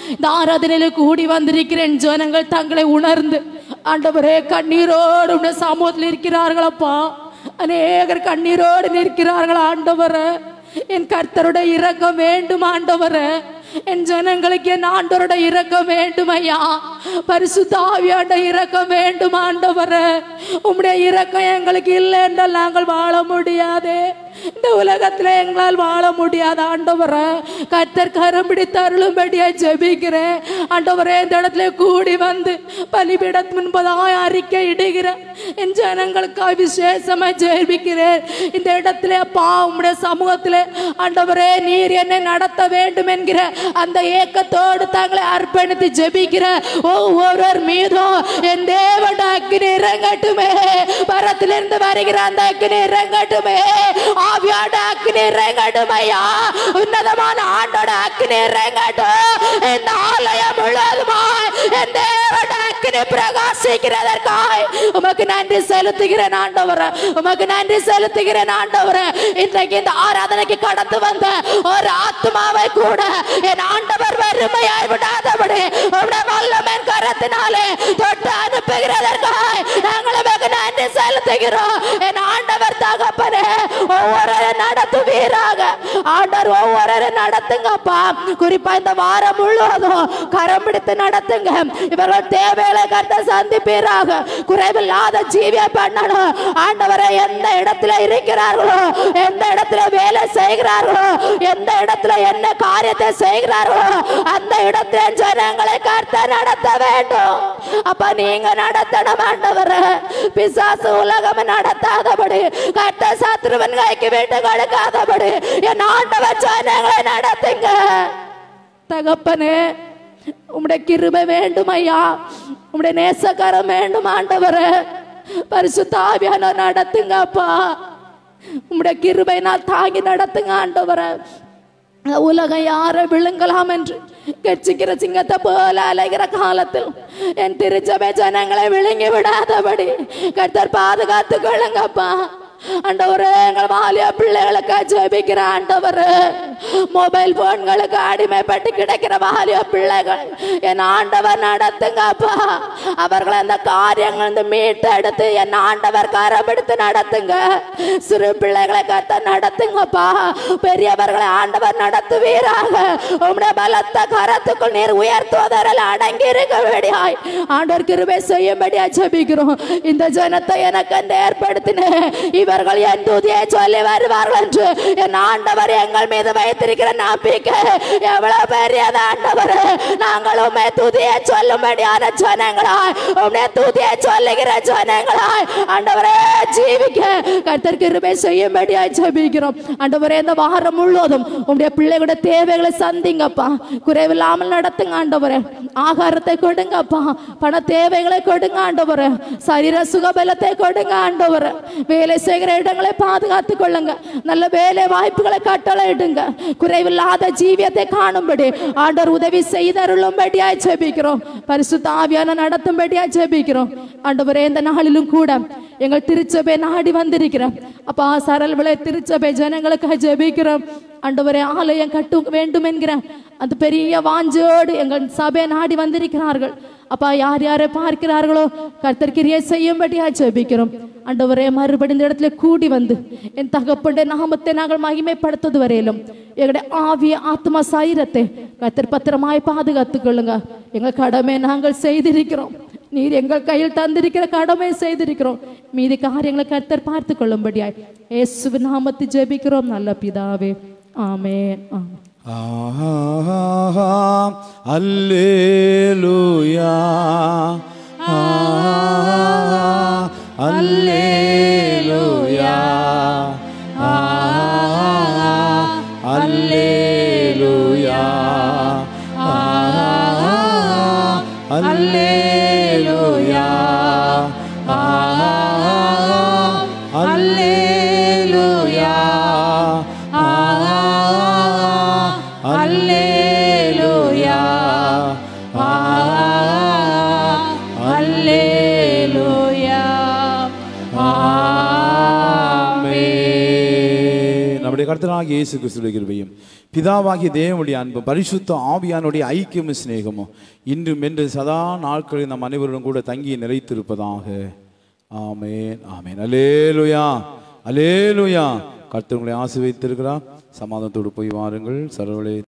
இந்த ஆராதனையில கூடி வந்திருக்கிறேன் ஜனங்கள் தங்களை உணர்ந்து ஆண்டவரே கண்ணீரோடு உடைய சமூகத்தில் இருக்கிறார்களப்பா அநேகர் கண்ணீரோடு நிற்கிறார்கள் ஆண்டவரே என் கர்த்தருடைய இரக்கம் வேண்டும் ஆண்டவரே என் ஜனங்களுக்கு என் ஆண்டவருடைய இரக்கம் வேண்டும் ஐயா பரிசுத்தாவியாண்ட இரக்கம் வேண்டும் ஆண்டவரே உம்முடைய இரக்கம் எங்களுக்கு இல்லை என்றால் நாங்கள் வாழ முடியாதே இந்த உலகத்துல எங்களால் வாழ முடியாத ஆண்டவரே கர்த்தர் கரம் பிடித்து அருளும்படியா ஜெபிக்கிறேன் ஆண்டவரே இந்த இடத்துல கூடி வந்து பலிபீடத் முன்பதாய் அறிக்கை இடுகிறேன் என் ஜனங்களுக்காக விசேஷமா ஜெபிக்கிறேன் இந்த இடத்துல அப்பா உம்முடைய சமூகத்துல ஆண்டவரே நீர் என்னை நடத்த வேண்டும் என்கிற அந்த ஏக்கத்தோடு தங்களை அர்ப்பணித்து ஜெபிக்கிற ஒவ்வொருவர் மீதும் என் தேவன் அக்கினி இறங்கட்டுமே பரத்திலிருந்து வருகிற அந்த அக்கினி இறங்கட்டுமே ஆவியோட அக்கினி இறங்கட்டும் ஐயா உன்னதமான ஆண்டோட அக்கினி இறங்கட்டும் இந்த ஆலயம் முழுவதுமாய் என் தேவன் அக்கினி பிரகாசிக்கிறதற்காய் உமக்கு நன்றி செலுத்துகிறேன் ஆண்டவரே உமக்கு நன்றி செலுத்துகிறேன் ஆண்டவரே இன்றைக்கு இந்த ஆராதனைக்கு கடந்து வந்த ஒரு ஆத்மாவை கூட என் ஆண்டவர் வறுமையாய் விடாதபடி உம்முடைய வல்லமன் கரத்தினாலே தொட்டு அனுப்புகிறதற்காய் நாங்கள் உமக்கு நன்றி செலுத்துகிறோம் என் ஆண்டவர் தகப்பனே ஒவ்வொரு நடத்துவீராக ஆண்டவர் ஒவ்வொரு நடத்துங்கப்பா குறிப்பா இந்த வாரம் முழுவதும் கரம் பிடித்து நடத்துங்க இவர்கள் தேவைகளை கருத்த சந்திப்பீராக குறைவில்லாத ஜீவிய பண்ணணும் ஆண்டவரை எந்த இடத்துல இருக்கிறார்களோ எந்த இடத்துல வேலை செய்கிறார்களோ எந்த இடத்துல என்ன காரியத்தை செய்கிறார்களோ அந்த இடத்துல ஜனங்களை கருத்த நடத்த வேண்டும் அப்ப நீங்க நடத்தணும் ஆண்டவரை பிசாசு உலகம் நடத்தாதபடி கட்ட சத்ருவன் கைக்கு விட்டு கொடுக்காதபடி என் ஆண்டவர் ஜனங்களை நடத்துங்க தகப்பனே உம்முடைய கிருபை வேண்டும் ஐயா உம்முடைய நேசக்கரம் வேண்டும் ஆண்டவரே பரிசுத்த ஆவியான நடத்துங்க அப்பா உம்முடைய கிருபை நான் தாங்கி நடத்துங்க ஆண்டவரே உலகம் யாரை விழுங்கலாம் என்று கட்சிக்கிற சிங்கத்தை போல அலைகிற காலத்தில் என் திருச்சபை ஜனங்களை விழுங்கி விடாதபடி கர்த்தர் பாதுகாத்து கொள்ளுங்கப்பா ஆண்டவரே எங்கள் மாலியா பிள்ளைகளுக்கு ஜெபிக்கிற ஆண்டவர் மொபைல் போன்களுக்கு அடிமைப்பட்டு கிடைக்கிற மாலியா பிள்ளைகள் என் ஆண்டவர் நடத்துங்கப்பா அவர்களை அந்த காரியங்கள் இருந்து மீட்டு எடுத்து என் ஆண்டவர் கரமெடுத்து நடத்துங்க சிறு பிள்ளைகளை கத்த நடத்துங்கப்பா பெரியவர்களை ஆண்டவர் நடத்துவீராக உம்முடைய பலத்த கரத்துக்குள் நீர் உயர்த்துவதரில் அடங்கி இருக்க வேண்டியாய் ஆண்டவர் கிருபை செய்யும்படியா ஜெபிக்கிறோம் இந்த ஜனத்தை எனக்கு அந்த ஏற்படுத்தினேன் இவர்கள் என் துதியை சொல்லி வருவார்கள் என்று என் ஆண்டவர் எங்கள் மீது வைத்திருக்கிற நம்பிக்கை எவ்வளவு பெரியது ஆண்டவர் நாங்கள் உண்மை துதியை சொல்லும்படியான ஜனங்களாய் உண்மை துதியை சொல்லுகிற ஜனங்களாய் ஆண்டவரே ஜீவிக்க கர்த்தர் கிருபை செய்யும்படியாய் ஜெபிக்கிறோம் ஆண்டவரே இந்த வாரம் முழுவதும் உங்களுடைய பிள்ளைகளுடைய தேவைகளை சந்திங்கப்பா குறைவில்லாமல் நடத்துங்க ஆண்டவரே ஆகாரத்தை கொடுங்கப்பா பண தேவைகளை கொடுங்க ஆண்டவரே சரீர சுகபலத்தை கொடுங்க ஆண்டவரே வேலை செய்கிற இடங்களை பாதுகாத்துக் கொள்ளுங்க நல்ல வேலை வாய்ப்புகளை கட்டளையிடுங்க குறைவில்லாத ஜீவியத்தை காணும்படி ஆண்டவர் உதவி செய்தருளும்படியாய் ஜெபிக்கிறோம் பரிசுத்த ஆவியான நடத்தும்படியாய் ஜெபிக்கிறோம் ஆண்டவரே இந்த நாளிலும் கூட எங்கள் திருச்சபை நாடி வந்திருக்கிறோம் அப்பா சரல் விளை திருச்சபை ஜனங்களுக்காக ஜெபிக்கிறோம் ஆண்டவரே ஆலயம் கட்டு வேண்டும் என்கிற அந்த பெரிய வாஞ்சோடு எங்கள் சபையை நாடி வந்திருக்கிறார்கள் அப்பா யார் யாரை பார்க்கிறார்களோ கர்த்தர் கிரியை செய்யும்படியா ஜெபிக்கிறோம் ஆண்டவரே மறுபடி இந்த இடத்துல கூடி வந்து என் தகப்பனுடைய நாமத்தை நாங்கள் மகிமைப்படுத்துவது வரையிலும் எங்களுடைய ஆவிய ஆத்மா சரீரத்தை கர்த்தர் பத்திரமாய் பாதுகாத்துக் கொள்ளுங்க எங்கள் கடமை நாங்கள் செய்திருக்கிறோம் நீர் எங்கள் கையில் தந்திருக்கிற கடமை செய்திருக்கிறோம் மீதி காரியங்களை கர்த்தர் பார்த்து கொள்ளும்படியாய் இயேசு நாமத்தை ஜெபிக்கிறோம் நல்ல பிதாவே ஆமென் ஆமென் ஆஹா அல்லேலூயா ஆஹா அல்லேலூயா ஆஹா அல்லேலூயா ஆஹா அல்லேலூயா ஆஹா அல்லேலூயா ஆஹா அல்லேலூயா அல்லேலூயா ஆமென். நம்ம நம்முடைய கர்த்தராகிய இயேசு கிறிஸ்துவின் கிருபையும் பிதாவாகிய தேவனுடைய அன்பும் பரிசுத்த ஆவியானுடைய ஐக்கியமும் சிநேகமும் இன்றும் என்று சதா நாட்களில் நம் அனைவரும் கூட தங்கி நிலைத்திருப்பதாக ஆமென் ஆமென் அலேலுயா அலேலுயா கர்த்தர் உங்களை ஆசீர்வதித்திருக்கிறார் சமாதானத்தோடு போய் வாருங்கள் சரவளே